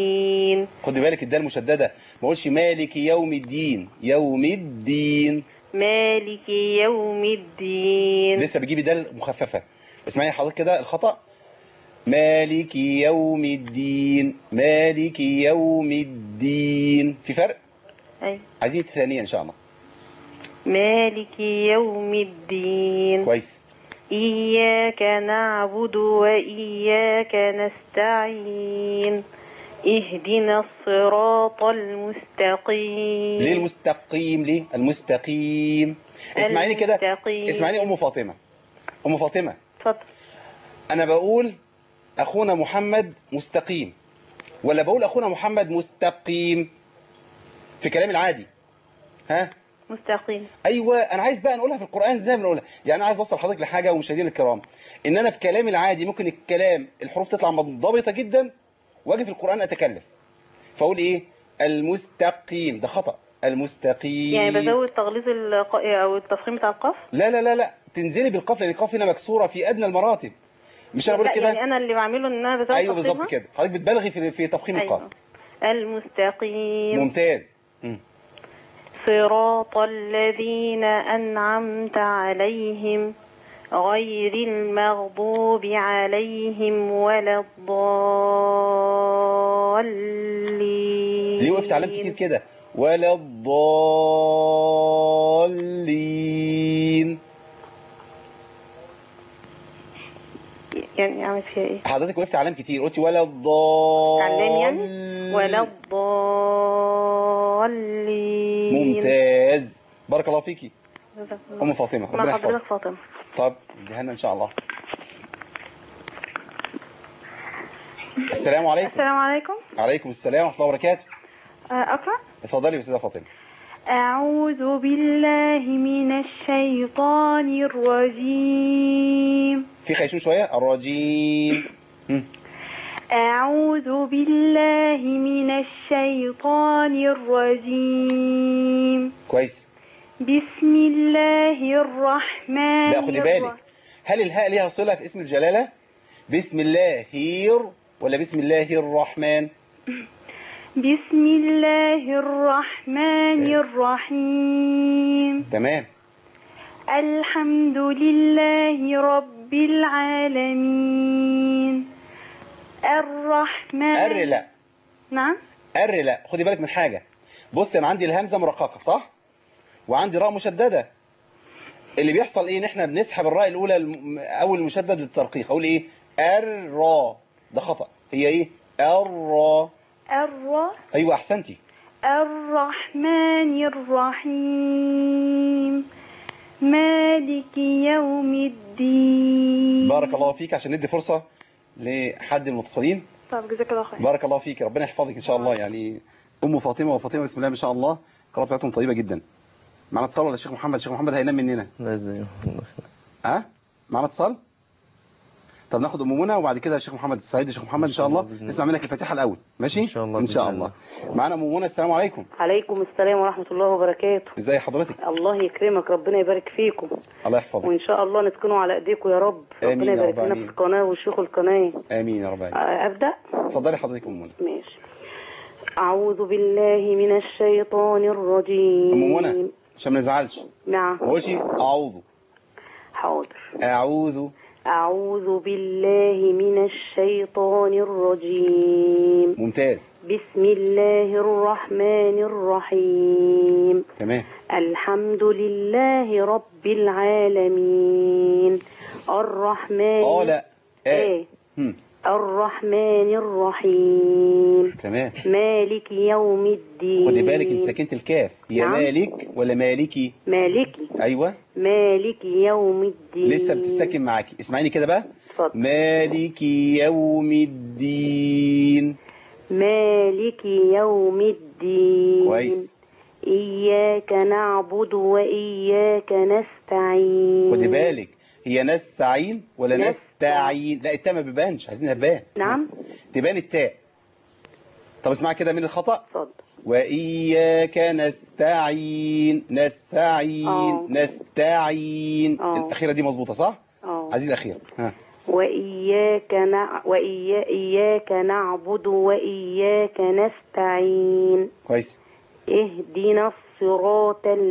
الدين خدي بالك الدال مشدده ما اقولش مالك يوم الدين يوم الدين مالك يوم الدين لسه بتجيبي دال مخففة اسمعي حضرتك كده الخطأ مالك يوم الدين مالك يوم الدين في فرق أي. عايزين الثانية إن شاء الله مالك يوم الدين كويس إياك نعبد وإياك نستعين اهدنا الصراط المستقيم ليه المستقيم ليه المستقيم اسمعيني كده المستقيم. اسمعيني أم فاطمة أم فاطمة اتفضل أنا بقول أخونا محمد مستقيم ولا بقول أخونا محمد مستقيم في كلامي العادي ها مستقيم ايوه انا عايز بقى نقولها في القران زي ما بنقولها يعني انا عايز اوصل حضرتك لحاجه ومشاهدينا الكرام ان انا في كلامي العادي ممكن الكلام الحروف تطلع منضبطه جدا واجي في القران اتكلف فاقول ايه المستقيم ده خطا المستقيم يعني بزود تغليظ الق... أو التفخيم بتاع القاف لا لا لا لا تنزلي بالقاف لان القاف هنا مكسوره في ادنى المراتب مش انا بقول لا كده يعني أنا اللي بعمله إن أنا بزود ايوه تفخيمها؟ بالظبط كده حضرتك بتبالغي في في تفخيم القاف أيوة. المستقيم ممتاز مم. صراط الذين أنعمت عليهم غير المغضوب عليهم ولا الضالين ليه وقفت علام كتير كده ولا الضالين يعني أعمل فيها إيه؟ حضرتك وقفت علام كتير قلتي ولا الضالين علام يعني؟ ولا الضالين ممتاز بارك الله فيكي جزاك الله. ام فاطمه مع ربنا حضرتك يحفظك فاطمة طب اديها لنا ان شاء الله السلام عليكم السلام عليكم عليكم السلام ورحمه الله وبركاته آه، أقرأ اتفضلي يا استاذه فاطمه أعوذ بالله من الشيطان الرجيم في خيشوم شويه الرجيم مم. أعوذ بالله من الشيطان الرجيم كويس بسم الله الرحمن لا خدي الرحيم بالك هل الهاء ليها صله في اسم الجلاله بسم الله هير ولا بسم الله الرحمن بسم الله الرحمن كويس. الرحيم تمام الحمد لله رب العالمين الرحمن ار لا نعم ار لا خدي بالك من حاجه بص انا عندي الهمزه مرققه صح وعندي راء مشدده اللي بيحصل ايه ان احنا بنسحب الراء الاولى الم- اول مشدد للترقيق اقول ايه الرا ده خطا هي ايه الرا الر ايوه احسنتي الرحمن الرحيم مالك يوم الدين بارك الله فيك عشان ندي فرصه لحد من المتصلين طب جزاك الله خير بارك الله فيك ربنا يحفظك ان شاء الله يعني ام فاطمه وفاطمه بسم الله ما شاء الله القراءه بتاعتهم طيبه جدا معانا اتصال ولا الشيخ محمد الشيخ محمد هينام مننا لا ازاي ها معانا اتصال طب ناخد ام منى وبعد كده الشيخ محمد السعيد الشيخ محمد ان شاء الله بإذن الله. نسمع منك الفاتحه الاول ماشي إن شاء الله ان شاء بإذن الله معانا ام منى السلام عليكم عليكم السلام ورحمة الله وبركاته ازي حضرتك الله يكرمك ربنا يبارك فيكم الله يحفظك وإن شاء الله نسكنوا على إيديكم يا رب آمين ربنا يا يبارك رب، لنا آمين. في القناة وشيوخ القناة امين يا رب العالمين آه، أبدأ اتفضلي حضرتك ام منى ماشي أعوذ بالله من الشيطان الرجيم ام منى عشان ما نزعلش نعم ما اقولش اعوذ حاضر اعوذ أعوذ بالله من الشيطان الرجيم ممتاز بسم الله الرحمن الرحيم تمام الحمد لله رب العالمين الرحمن اه لا اه ايه هم. الرحمن الرحيم تمام مالك يوم الدين خدي بالك انت سكنت الكاف يا نعم. مالك ولا مالكي مالكي ايوه مالك يوم الدين لسه بتسكن معاكي اسمعيني كده بقى اتفضل. مالك يوم الدين مالك يوم الدين كويس إياك نعبد وإياك نستعين خدي بالك هي نستعين ولا نستعين. نستعين لا التاء ما بيبانش عايزينها تبان نعم تبان التاء طب اسمعي كده من الخطأ اتفضل وإياك نستعين نستعين آه. نستعين آه. الأخيرة دي مظبوطة صح؟ اه عايزين الأخيرة ها وإياك نع... وإيا... إياك نعبد وإياك نستعين كويس اهدنا الصراط المستقيم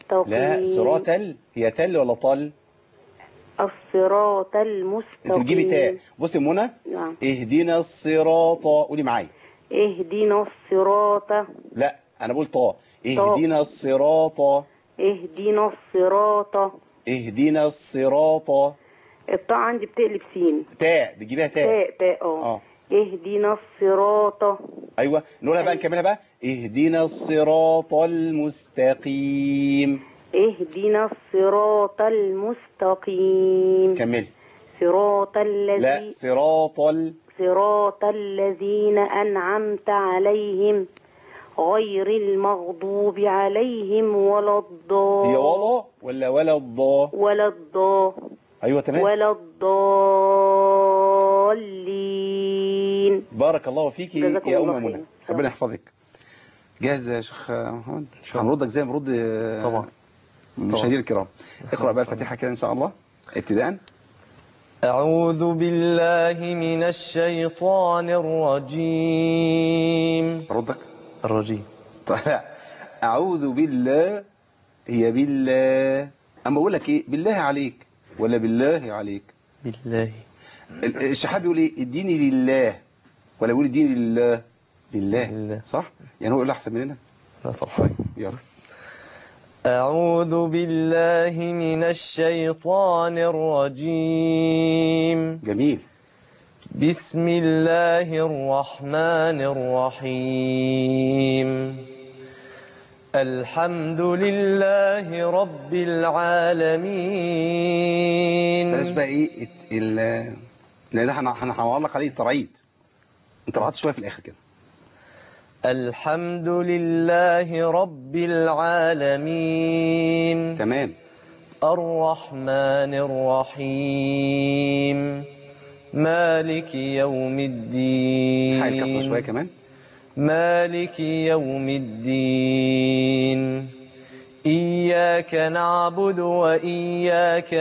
المستقيم لا صراط ال هي تل ولا طل الصراط المستقيم انت بتجيبي تاء بصي يا منى نعم اهدنا الصراط قولي معايا اهدنا الصراط لا انا بقول طا اهدنا الصراط اهدنا الصراط اهدنا الصراط الطاء عندي بتقلب سين تاء بتجيبيها تاء تاء تاء اه اه اهدنا الصراط ايوه نقولها بقى نكملها بقى اهدنا الصراط المستقيم اهدنا الصراط المستقيم كملي صراط لا الذي صراط ال... صراط الذين أنعمت عليهم غير المغضوب عليهم ولا الضال هي ولا ولا ولا الضا ولا الضال ايوه تمام ولا الضالين بارك الله فيكي جزاكم يا الله ام خير. منى ربنا يحفظك جاهز يا شيخ محمد هنردك زي ما نرد طبعا المشاهدين الكرام اقرا بقى الفاتحه كده ان شاء الله ابتداء أعوذ بالله من الشيطان الرجيم اردك الرجيم طيب اعوذ بالله هي بالله اما اقول لك ايه بالله عليك ولا بالله عليك بالله ال- الشحاب بيقول ايه اديني لله ولا بيقول اديني لله لله لله. صح يعني هو يقول احسن مننا لا طبعا يلا أعوذ بالله من الشيطان الرجيم جميل بسم الله الرحمن الرحيم الحمد لله رب العالمين بلاش بقى ايه ات- ال لان ده هن- هن- هنعلق عليه الترعيد انت رعدت شويه في الاخر كده الحمد لله رب العالمين تمام الرحمن الرحيم مالك يوم الدين حاول كسر شويه كمان مالك يوم الدين إياك نعبد وإياك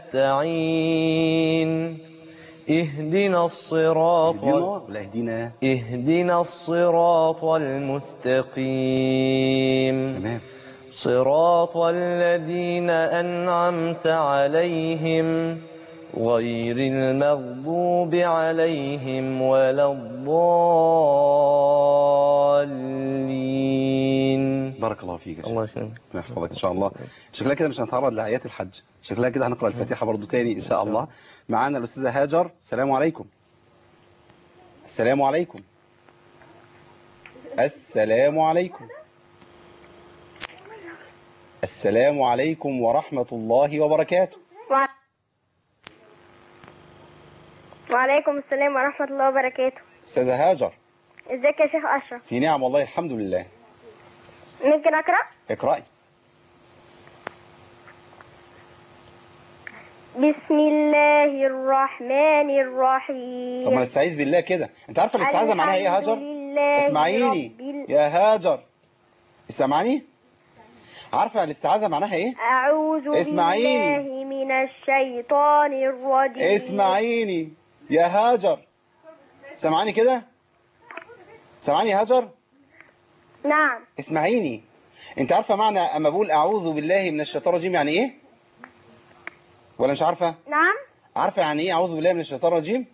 نستعين اهدنا الصراط اهدينا ولا اهدينا اهدنا الصراط المستقيم تمام صراط الذين أنعمت عليهم غير المغضوب عليهم ولا الضالين بارك الله فيك يا شيخ الله يسلمك ربنا يحفظك ان شاء الله شكلها كده مش هنتعرض لايات الحج شكلها كده هنقرا الفاتحه برضو تاني ان شاء الله معانا الاستاذه هاجر السلام عليكم السلام عليكم السلام عليكم السلام عليكم ورحمة الله وبركاته وعليكم السلام ورحمة الله وبركاته أستاذة هاجر ازيك يا شيخ أشرف في نعم والله الحمد لله ممكن أقرأ اقرأي بسم الله الرحمن الرحيم طب ما نستعيذ بالله كده انت عارفة الاستعاذة معناها ايه يا الحمد هاجر لله اسمعيني رب ال- يا هاجر اسمعني عارفة الاستعاذة معناها ايه أعوذ اسمعيني. بالله من الشيطان الرجيم اسمعيني يا هاجر سمعاني كده سمعاني يا هاجر نعم اسمعيني انت عارفة معنى اما بقول اعوذ بالله من الشيطان الرجيم يعني ايه ولا مش عارفة نعم عارفة يعني ايه اعوذ بالله من الشيطان الرجيم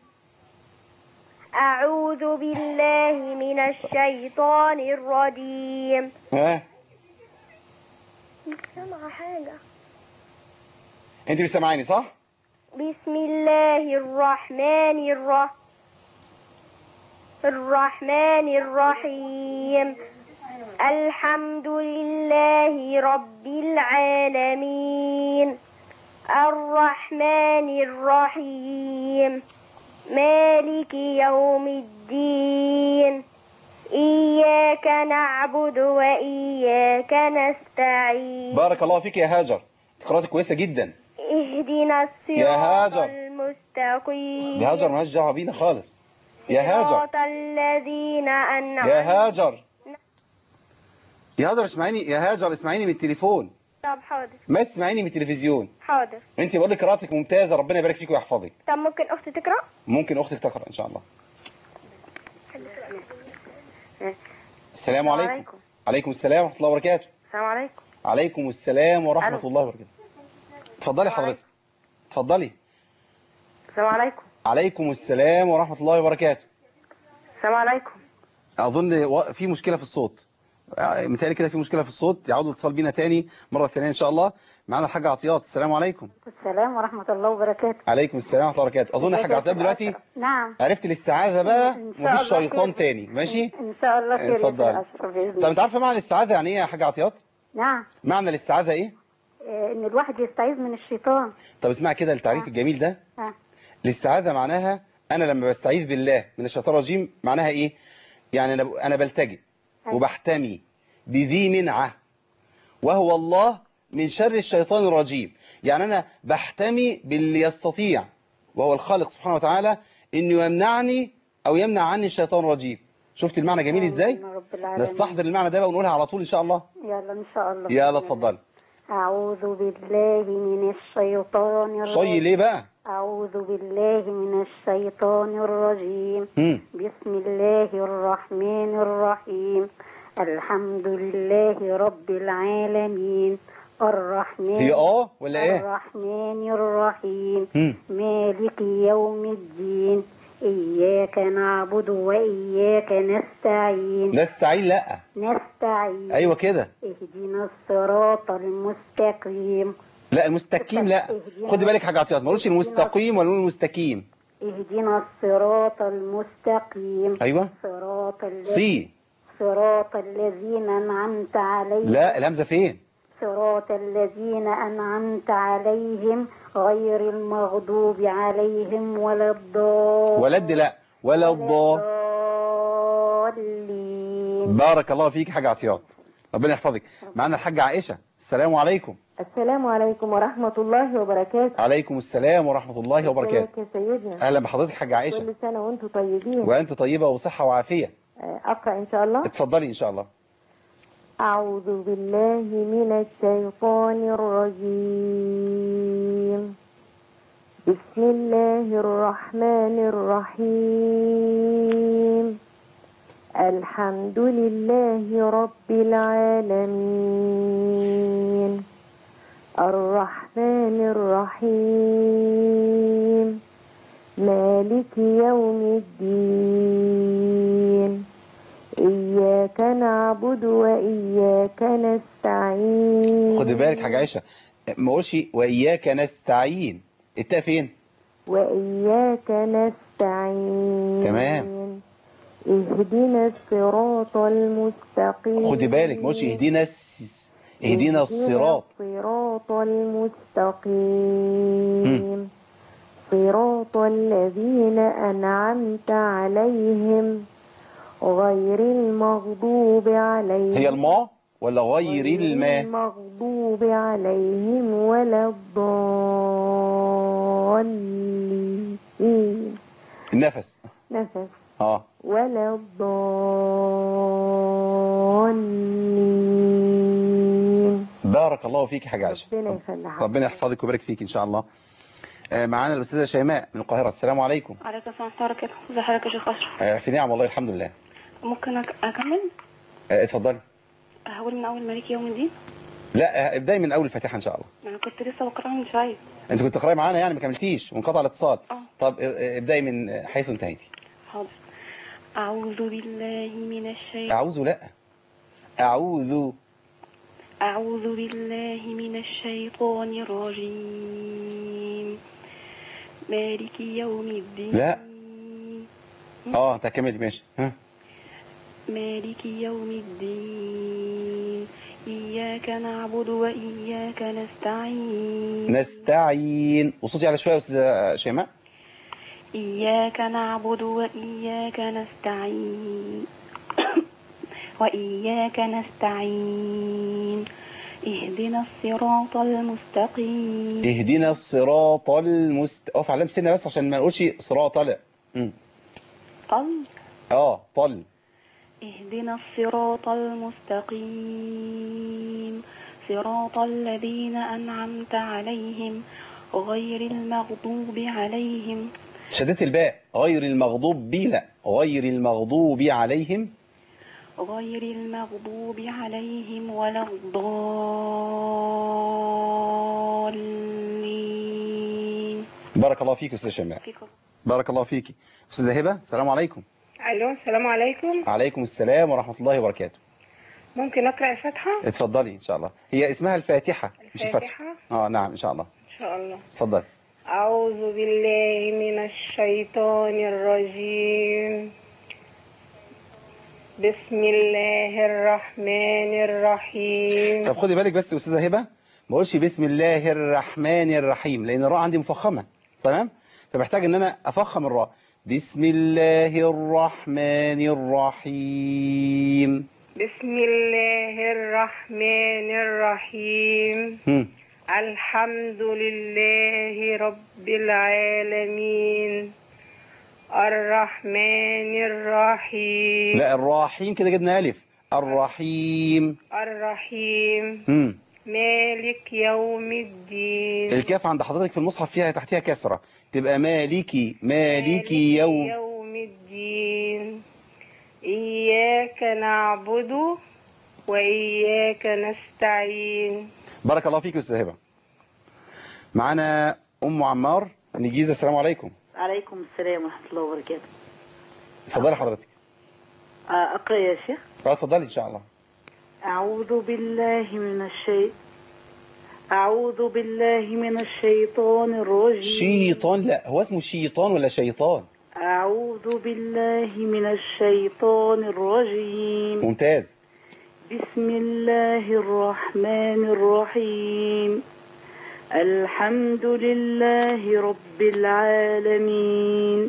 أعوذ بالله من الشيطان الرجيم ها مش سامعة حاجة انت مش سامعاني صح بسم الله الرحمن الرحيم الرحمن الرحيم الحمد لله رب العالمين الرحمن الرحيم مالك يوم الدين إياك نعبد وإياك نستعين بارك الله فيك يا هاجر قراءتك كويسة جدا اهدنا يا الصراط هاجر. المستقيم يا هاجر مالهاش دعوة بينا خالص يا هاجر صراط الذين أنعمت يا هاجر يا هاجر اسمعيني يا هاجر اسمعيني من التليفون طب حاضر ما تسمعيني من التلفزيون حاضر انت بقول لك قراءتك ممتازة ربنا يبارك فيك ويحفظك طب ممكن أختي تقرأ ممكن اختك تقرا ان شاء الله السلام عليكم عليكم السلام ورحمة الله وبركاته السلام عليكم عليكم السلام ورحمة ألو. الله وبركاته اتفضلي حضرتك اتفضلي السلام عليكم عليكم السلام ورحمة الله وبركاته السلام عليكم أظن و- في مشكلة في الصوت آه، متهيألي كده في مشكلة في الصوت يعود الاتصال بينا تاني مرة ثانية إن شاء الله معانا الحاج عطيات السلام عليكم السلام ورحمة الله وبركاته عليكم السلام ورحمة الله وبركاته أظن الحاج عطيات دلوقتي نعم عرفت الاستعاذة بقى إن شاء مفيش الله شيطان خير. تاني ماشي إن شاء الله خير يا اتفضل. سيد أشرف بإذن طب الله أنت عارفة معنى الاستعاذة يعني إيه يا حاج عطيات نعم معنى الاستعاذة إيه آه، إن الواحد يستعيذ من الشيطان طب اسمع كده التعريف آه. الجميل ده آه. الاستعاذة معناها أنا لما بستعيذ بالله من الشيطان الرجيم معناها إيه يعني أنا أنا بلتجئ أيوة. وبحتمي بذي منعة وهو الله من شر الشيطان الرجيم يعني أنا بحتمي باللي يستطيع وهو الخالق سبحانه وتعالى إنه يمنعني أو يمنع عني الشيطان الرجيم شفت المعنى جميل إزاي آمين يا رب العالمين. نستحضر المعنى ده بقى ونقولها على طول إن شاء الله يلا إن شاء الله يلا اتفضل أعوذ بالله من الشيطان شي الرجيم ليه بقى أعوذ بالله من الشيطان الرجيم مم. بسم الله الرحمن الرحيم الحمد لله رب العالمين الرحمن هي اه ولا ايه الرحمن الرحيم مم. مالك يوم الدين إياك نعبد وإياك نستعين نستعين لا نستعين ايوه كده اهدنا الصراط المستقيم لا المستقيم لا خدي بالك حاجه عطيات ما نقولش المستقيم ولا نقول المستقيم اهدنا الصراط المستقيم ايوه صراط الذين سي صراط الذين أنعمت عليهم لا الهمزه فين صراط الذين أنعمت عليهم غير المغضوب عليهم ولا الضالين ولد لا ولا الضاد الضالين بارك الله فيك حاجه عطيات ربنا يحفظك معانا الحاجه عائشه السلام عليكم السلام عليكم ورحمة الله وبركاته عليكم السلام ورحمه الله وبركاته ازيك يا سيدنا اهلا بحضرتك حاجه عائشه كل سنة وانتم طيبين وانت طيبه وصحه وعافيه آه، أقرأ إن شاء الله اتفضلي ان شاء الله أعوذ بالله من الشيطان الرجيم بسم الله الرحمن الرحيم الحمد لله رب العالمين الرحمن الرحيم مالك يوم الدين إياك نعبد وإياك نستعين خدي بالك حاجه عائشه ما اقولش واياك نستعين التاء فين وإياك نستعين تمام. اهدنا الصراط المستقيم خدي بالك ما اقولش اهدينا الس... اهدينا الصراط الصراط المستقيم صراط الذين أنعمت عليهم غير المغضوب عليهم هي الماء ولا غير الماء المغضوب عليهم ولا الضالين النفس نفس اه ولا الضالين بارك الله فيك حاجه عائشه ربنا يخليك ربنا يحفظك ويبارك فيك ان شاء الله آه، معانا الاستاذه شيماء من القاهره السلام عليكم عليكم السلام ورحمة الله وبركاته ازي حضرتك يا شيخ أشرف آه، في نعم والله الحمد لله ممكن أك- أكمل آه، اتفضلي هقول من أول مالك يوم الدين لا آه، ابداي من اول الفاتحه ان شاء الله أنا كنت لسه بقرأها من شوية انت كنت تقراي معانا يعني ما كملتيش وانقطع الاتصال اه طب آه، آه، ابداي من آه، حيث انتهيتي حاضر أعوذ بالله من الشيطان اعوذ لا اعوذ أعوذ بالله من الشيطان الرجيم مالك يوم الدين لا. اه تكملي ماشي ها مالك يوم الدين إياك نعبد وإياك نستعين نستعين وصوتي على شويه يا استاذه شيماء إياك نعبد وإياك نستعين وإياك نستعين اهدنا الصراط المستقيم اهدنا الصراط المست اقف على سنه بس عشان ما نقولش صراط لا مم. طل اه طل اهدنا الصراط المستقيم صراط الذين أنعمت عليهم غير المغضوب عليهم شدت الباء غير المغضوب بي لا غير المغضوب عليهم غير المغضوب عليهم ولا الضالين بارك الله فيك أستاذ شماء فيكم بارك الله فيك أستاذة هبة السلام عليكم الو السلام عليكم عليكم السلام ورحمة الله وبركاته ممكن اقرا الفاتحه اتفضلي إن شاء الله هي اسمها الفاتحة مش الفتحة الفاتحه اه نعم إن شاء الله ان شاء الله اتفضلي اعوذ بالله من الشيطان الرجيم بسم الله الرحمن الرحيم طب خدي بالك بس يا أستاذة هبة ما اقولش بسم الله الرحمن الرحيم لأن الراء عندي مفخمة تمام فبحتاج إن أنا أفخم الراء بسم الله الرحمن الرحيم بسم الله الرحمن الرحيم هم. الحمد لله رب العالمين الرحمن الرحيم لا الرحيم كده جبنا ألف الرحيم الرحيم هم. مالك يوم الدين الكاف عند حضرتك في المصحف فيها تحتها كسرة تبقى مالكي مالكي يوم يوم الدين إياك نعبد وإياك نستعين بارك الله فيك يا أستاذ هبة معانا أم عمار من الجيزة السلام عليكم عليكم السلام ورحمة الله وبركاته اتفضلي حضرتك آه، أقرأ يا شيخ اه اتفضلي إن شاء الله أعوذ بالله من الشيء أعوذ بالله من الشيطان الرجيم شيطان لا هو اسمه شيطان ولا شيطان أعوذ بالله من الشيطان الرجيم ممتاز بسم الله الرحمن الرحيم الحمد لله رب العالمين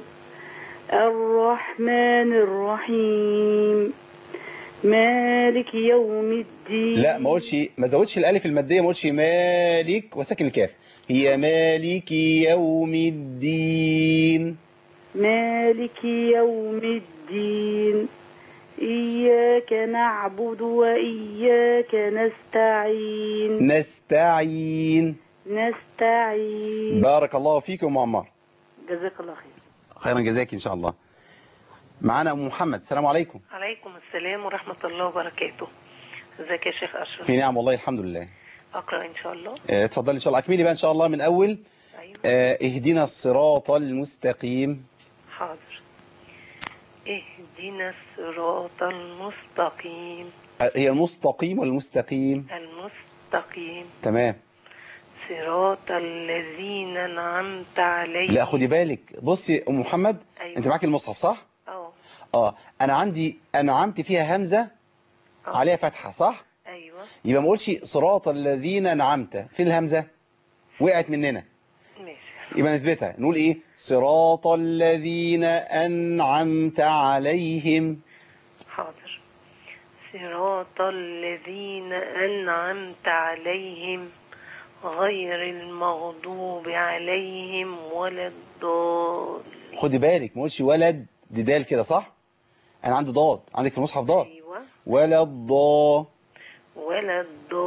الرحمن الرحيم مالك يوم الدين لا ما اقولش ما زودش الالف الماديه ما اقولش مالك وساكن الكاف هي مالك يوم الدين مالك يوم الدين إياك نعبد وإياك نستعين نستعين نستعين بارك الله فيك يا ام عمار جزاك الله خير خيرا جزاك ان شاء الله معانا ام محمد السلام عليكم عليكم السلام ورحمة الله وبركاته ازيك يا شيخ أشرف في نعم والله الحمد لله أقرأ إن شاء الله آه، اتفضلي ان شاء الله اكملي بقى ان شاء الله من اول أيوة آه، اهدنا الصراط المستقيم حاضر اهدنا الصراط المستقيم آه، هي المستقيم ولا المستقيم المستقيم تمام صراط الذين أنعمت عليهم لا خدي بالك بصي يا ام محمد أيوة. انت معاكي المصحف صح اه اه انا عندي انعمت فيها همزه آه. عليها فتحه صح أيوة يبقى ما اقولش صراط الذين انعمت في الهمزه وقعت مننا ماشي يبقى نثبتها نقول ايه صراط الذين انعمت عليهم حاضر صراط الذين أنعمت عليهم غير المغضوب عليهم ولا الضالين خدي بالك ما اقولش ولد دي دال كده صح انا عندي ضاد عندك في المصحف ضاد أيوة ولا الضا ولا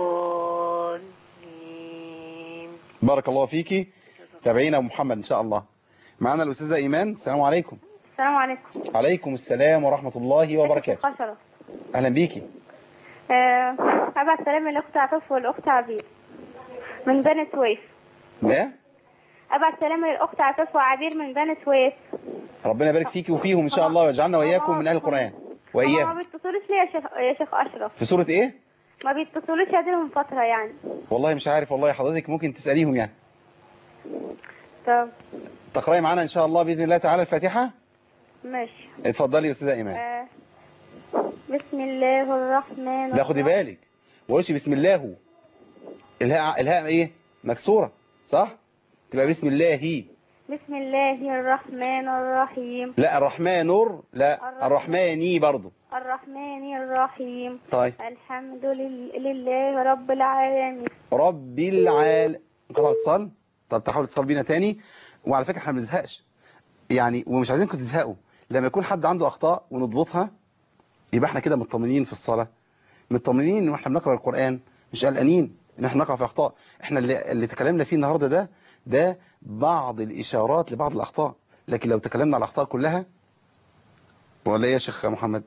الضالين بارك الله فيكي تابعينا يا أم محمد ان شاء الله معانا الاستاذه ايمان السلام عليكم السلام عليكم عليكم السلام ورحمه الله وبركاته عشرة اهلا بيكي آه، أبعت سلام للأخت عفاف والأخت عبير من بني سويف لا أبعت سلام للأخت عفاف وعبير من بني سويف ربنا يبارك فيكي وفيهم ان شاء الله ويجعلنا واياكم من اهل القران هما ما واياهم بيتصلوش ليه يا شيخ يا شيخ أشرف في سوره ايه ما بيتصلوش يديلهم فترة يعني والله مش عارف والله حضرتك ممكن تساليهم يعني طب تقراي معانا ان شاء الله باذن الله تعالى الفاتحه ماشي اتفضلي يا استاذه ايمان آه، بسم الله الرحمن لا خدي الرحيم بالك ما قولش بسم الله الهاء الهاء ايه مكسوره صح تبقى بسم الله بسم الله الرحمن الرحيم لا الرحمن نور لا الرحماني برضو الرحمن الرحيم طيب الحمد لل- لله رب العالمين رب العال انقطع الاتصال طب تحاول تتصل بينا تاني وعلى فكره احنا ما بنزهقش يعني ومش عايزينكم تزهقوا لما يكون حد عنده اخطاء ونضبطها يبقى احنا كده مطمنين في الصلاه مطمنين ان احنا بنقرا القران مش قلقانين ان احنا نقع في اخطاء احنا اللي, اللي تكلمنا فيه النهارده ده ده بعض الاشارات لبعض الاخطاء لكن لو تكلمنا على الاخطاء كلها ولا ايه يا شيخ محمد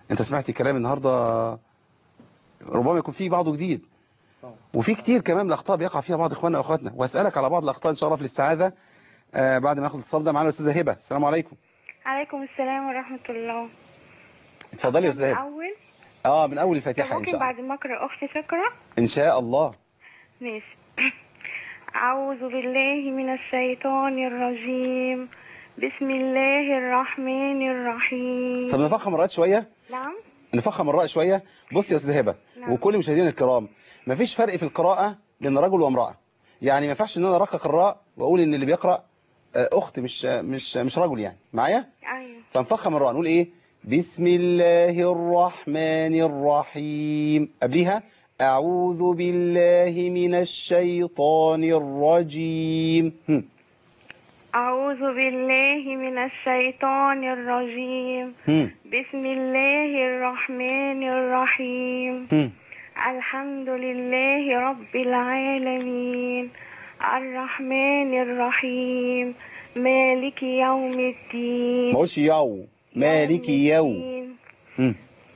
انت سمعت كلام النهاردة ربما يكون فيه بعضه جديد وفي كتير كمان من الاخطاء بيقع فيها بعض اخواننا واخواتنا واسالك على بعض الاخطاء ان شاء الله في الاستعاذه آه بعد ما ناخد الاتصال ده معانا الاستاذه هبه السلام عليكم عليكم السلام ورحمة الله اتفضلي يا استاذه هبه أول اه من اول الفاتحه ان ممكن شاء الله بعد ما أقرأ أختي تقرأ ان شاء الله ماشي أعوذ بالله من الشيطان الرجيم بسم الله الرحمن الرحيم طب نفخم الراء شويه نعم نفخم الراء شويه بص يا استاذ هبه نعم. وكل مشاهدينا الكرام مفيش فرق في القراءه بين رجل وامراه يعني ما ينفعش ان انا ارقق الراء واقول ان اللي بيقرا آه، اخت مش مش مش رجل يعني معايا أيوة فنفخم الراء نقول ايه بسم الله الرحمن الرحيم قبليها أعوذ بالله من الشيطان الرجيم هم. أعوذ بالله من الشيطان الرجيم هم. بسم الله الرحمن الرحيم هم. الحمد لله رب العالمين الرحمن الرحيم مالك يوم الدين ما اقولش يو مالك يو الدين. هم.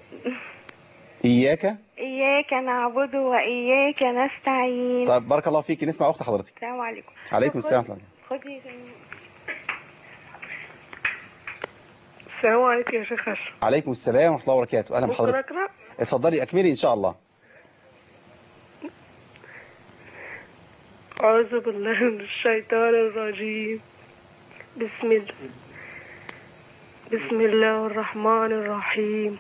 إياك إياك نعبد وإياك نستعين طيب بارك الله فيك نسمع أخت حضرتك السلام عليكم عليكم السلام ورحمة الله خدي السلام عليكم يا شيخ أشرف عليكم السلام ورحمة الله وبركاته أهلا ممكن بحضرتك أقرأ؟ اتفضلي أكملي إن شاء الله أعوذ بالله من الشيطان الرجيم بسم الله بسم الله الرحمن الرحيم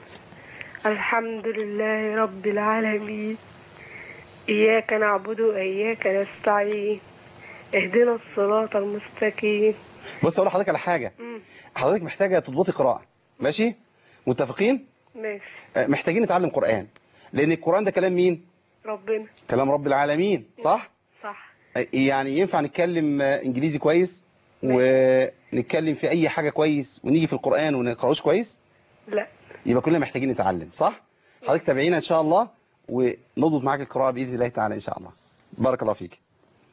الحمد لله رب العالمين إياك نعبد وإياك نستعين اهدنا الصراط المستقيم بص أقول لحضرتك على حاجة مم. حضرتك محتاجة تضبطي قراءة ماشي متفقين ماشي آه، محتاجين نتعلم قرآن لأن القرآن ده كلام مين ربنا كلام رب العالمين صح صح آه، يعني ينفع نتكلم آه، إنجليزي كويس ونتكلم في أي حاجة كويس ونيجي في القرآن ونقراوش كويس لا يبقى كلنا محتاجين نتعلم صح حضرتك تابعينا إن شاء الله ونضبط معاك القراءة بإذن الله تعالى إن شاء الله بارك الله فيك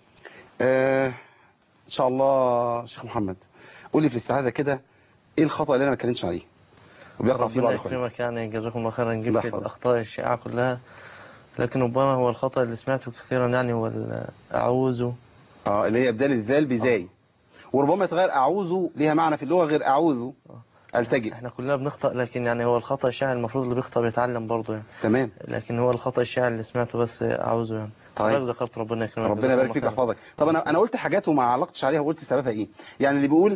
آه إن شاء الله شيخ محمد قول لي في الاستعاذة كده إيه الخطأ اللي أنا ما اتكلمتش عليه وبيقع فيه بعض ربنا الإخوان يكرمك يعني جزاكم الله خيرا الله جبت يحفظك. الأخطاء الشائعة كلها لكن ربما هو الخطأ اللي سمعته كثيرا يعني هو الأعوذ اه اللي هي ابدال الذال بزاي وربما يتغير اعوذ ليها معنى في اللغه غير اعوذ التجئ احنا كلنا بنخطأ لكن يعني هو الخطأ الشائع المفروض اللي بيخطأ بيتعلم برضه يعني تمام لكن هو الخطأ الشائع اللي سمعته بس أعوذ يعني طيب. حضرتك ذكرت ربنا يكرمك ربنا جزاكم يبارك الله فيك خيرا. ويحفظك طب انا انا قلت حاجات وما علقتش عليها وقلت سببها ايه يعني اللي بيقول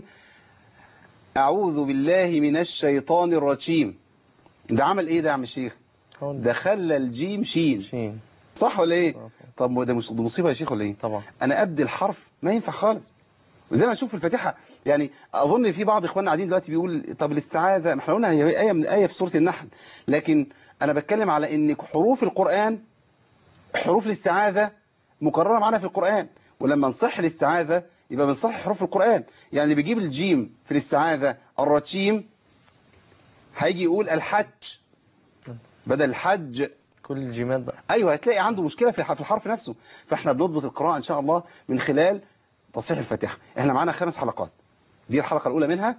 اعوذ بالله من الشيطان الرجيم ده عمل ايه ده يا عم الشيخ هو ده خلى الجيم شين شين صح ولا ايه طب ما ده مش- ده مصيبه يا شيخ ولا ايه طبعا انا ابدل حرف ما ينفع خالص وزي ما نشوف في الفاتحه يعني اظن في بعض اخواننا قاعدين دلوقتي بيقول طب الاستعاذه ما احنا قلنا هي ايه من ايه في سوره النحل لكن انا بتكلم على ان حروف القران حروف الاستعاذه مكرره معانا في القران ولما نصح الاستعاذه يبقى بنصح حروف القران يعني اللي بيجيب الجيم في الاستعاذه الرجيم هيجي يقول الحج بدل الحج كل الجيمات بقى ايوه هتلاقي عنده مشكله في في الحرف نفسه فاحنا بنضبط القراءه ان شاء الله من خلال تصحيح الفاتحه احنا معانا خمس حلقات دي الحلقه الاولى منها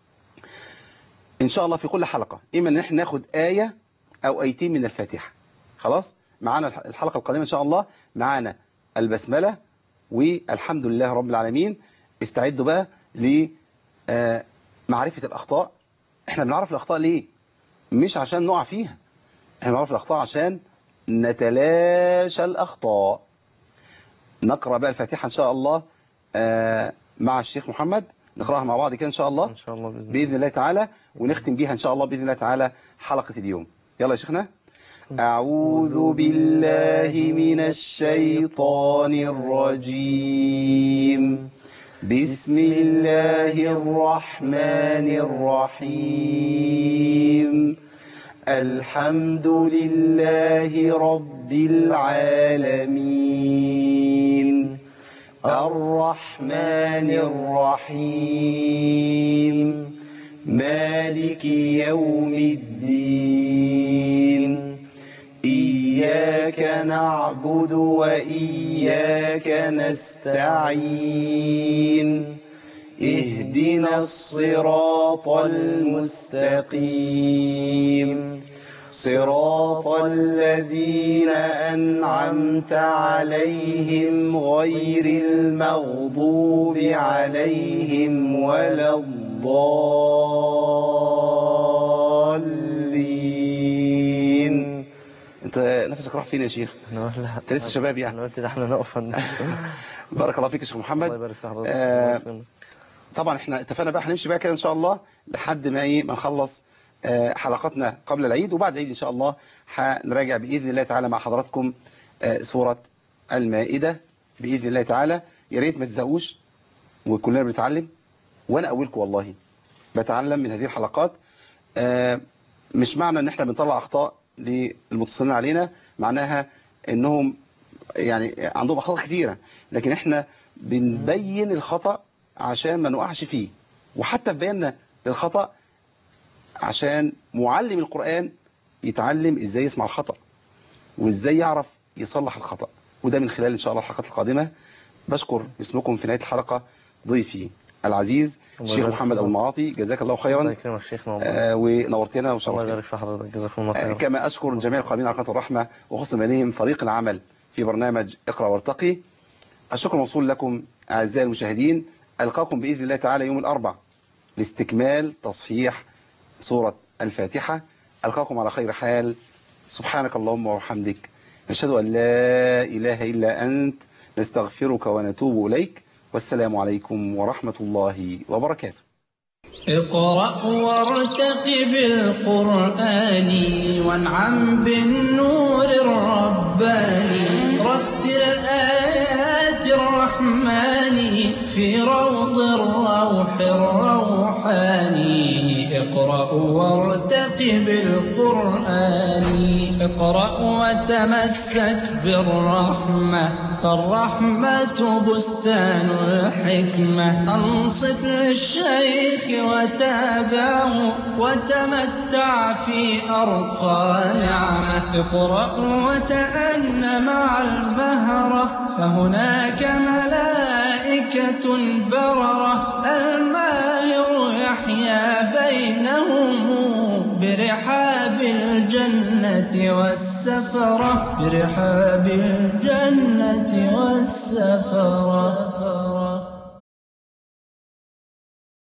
ان شاء الله في كل حلقه اما ان احنا ناخد ايه او ايتين من الفاتحه خلاص معانا الح- الحلقه القادمه ان شاء الله معانا البسمله والحمد لله رب العالمين استعدوا بقى لمعرفه الاخطاء احنا بنعرف الاخطاء ليه مش عشان نقع فيها احنا بنعرف الاخطاء عشان نتلاشى الأخطاء نقرأ بقى الفاتحة إن شاء الله آه، مع الشيخ محمد نقرأها مع بعض كده إن شاء الله إن شاء الله بإذن الله بإذن الله تعالى ونختم بيها إن شاء الله بإذن الله تعالى حلقة اليوم يلا يا شيخنا أعوذ بالله من الشيطان الرجيم بسم الله الرحمن الرحيم الحمد لله رب العالمين الرحمن الرحيم مالك يوم الدين إياك نعبد وإياك نستعين اهدنا الصراط المستقيم صراط الذين أنعمت عليهم غير المغضوب عليهم ولا الضالين انت نفسك راح فين يا شيخ انت لسه شباب يعني انا قلت ده احنا نقف بارك الله فيك يا شيخ محمد الله يبارك في حضرتك آه طبعا احنا اتفقنا بقى هنمشي بقى كده ان شاء الله لحد ما ايه ما نخلص آه حلقاتنا قبل العيد وبعد العيد ان شاء الله هنراجع باذن الله تعالى مع حضراتكم آه سوره المائده باذن الله تعالى يا ريت ما تزهقوش وكلنا بنتعلم وانا اولكم والله بتعلم من هذه الحلقات آه مش معنى ان احنا بنطلع اخطاء للمتصلين علينا معناها انهم يعني عندهم اخطاء كثيره لكن احنا بنبين الخطأ عشان ما نقعش فيه وحتى في بياننا للخطأ عشان معلم القرآن يتعلم ازاي يسمع الخطأ وازاي يعرف يصلح الخطأ وده من خلال ان شاء الله الحلقات القادمة بشكر باسمكم في نهاية الحلقة ضيفي العزيز الشيخ محمد ابو المعاطي جزاك الله خيرا الله يكرمك شيخ آه ونورتنا الله وشرفتنا يبارك في حضرتك جزاكم الله آه خيرا كما اشكر جميع القائمين على قناه الرحمه وخصوصا بينهم فريق العمل في برنامج اقرا وارتقي الشكر موصول لكم اعزائي المشاهدين القاكم باذن الله تعالى يوم الاربع لاستكمال تصحيح سوره الفاتحه القاكم على خير حال سبحانك اللهم وبحمدك نشهد ان لا اله الا انت نستغفرك ونتوب اليك والسلام عليكم ورحمه الله وبركاته اقرأ وارتقب القرآن وانعم بالنور الرباني رتل آيات الرحمن في روض الروح الروحاني اقرأ وارتقب القرآن اقرأ وتمسك بالرحمة فالرحمة بستان الحكمة أنصت للشيخ وتابعه وتمتع في أرقى نعمة اقرأ وتأن مع المهرة فهناك ملائكة بررة الماهر يحيا بينهم برحاب الجنة والسفرة برحاب الجنة والسفرة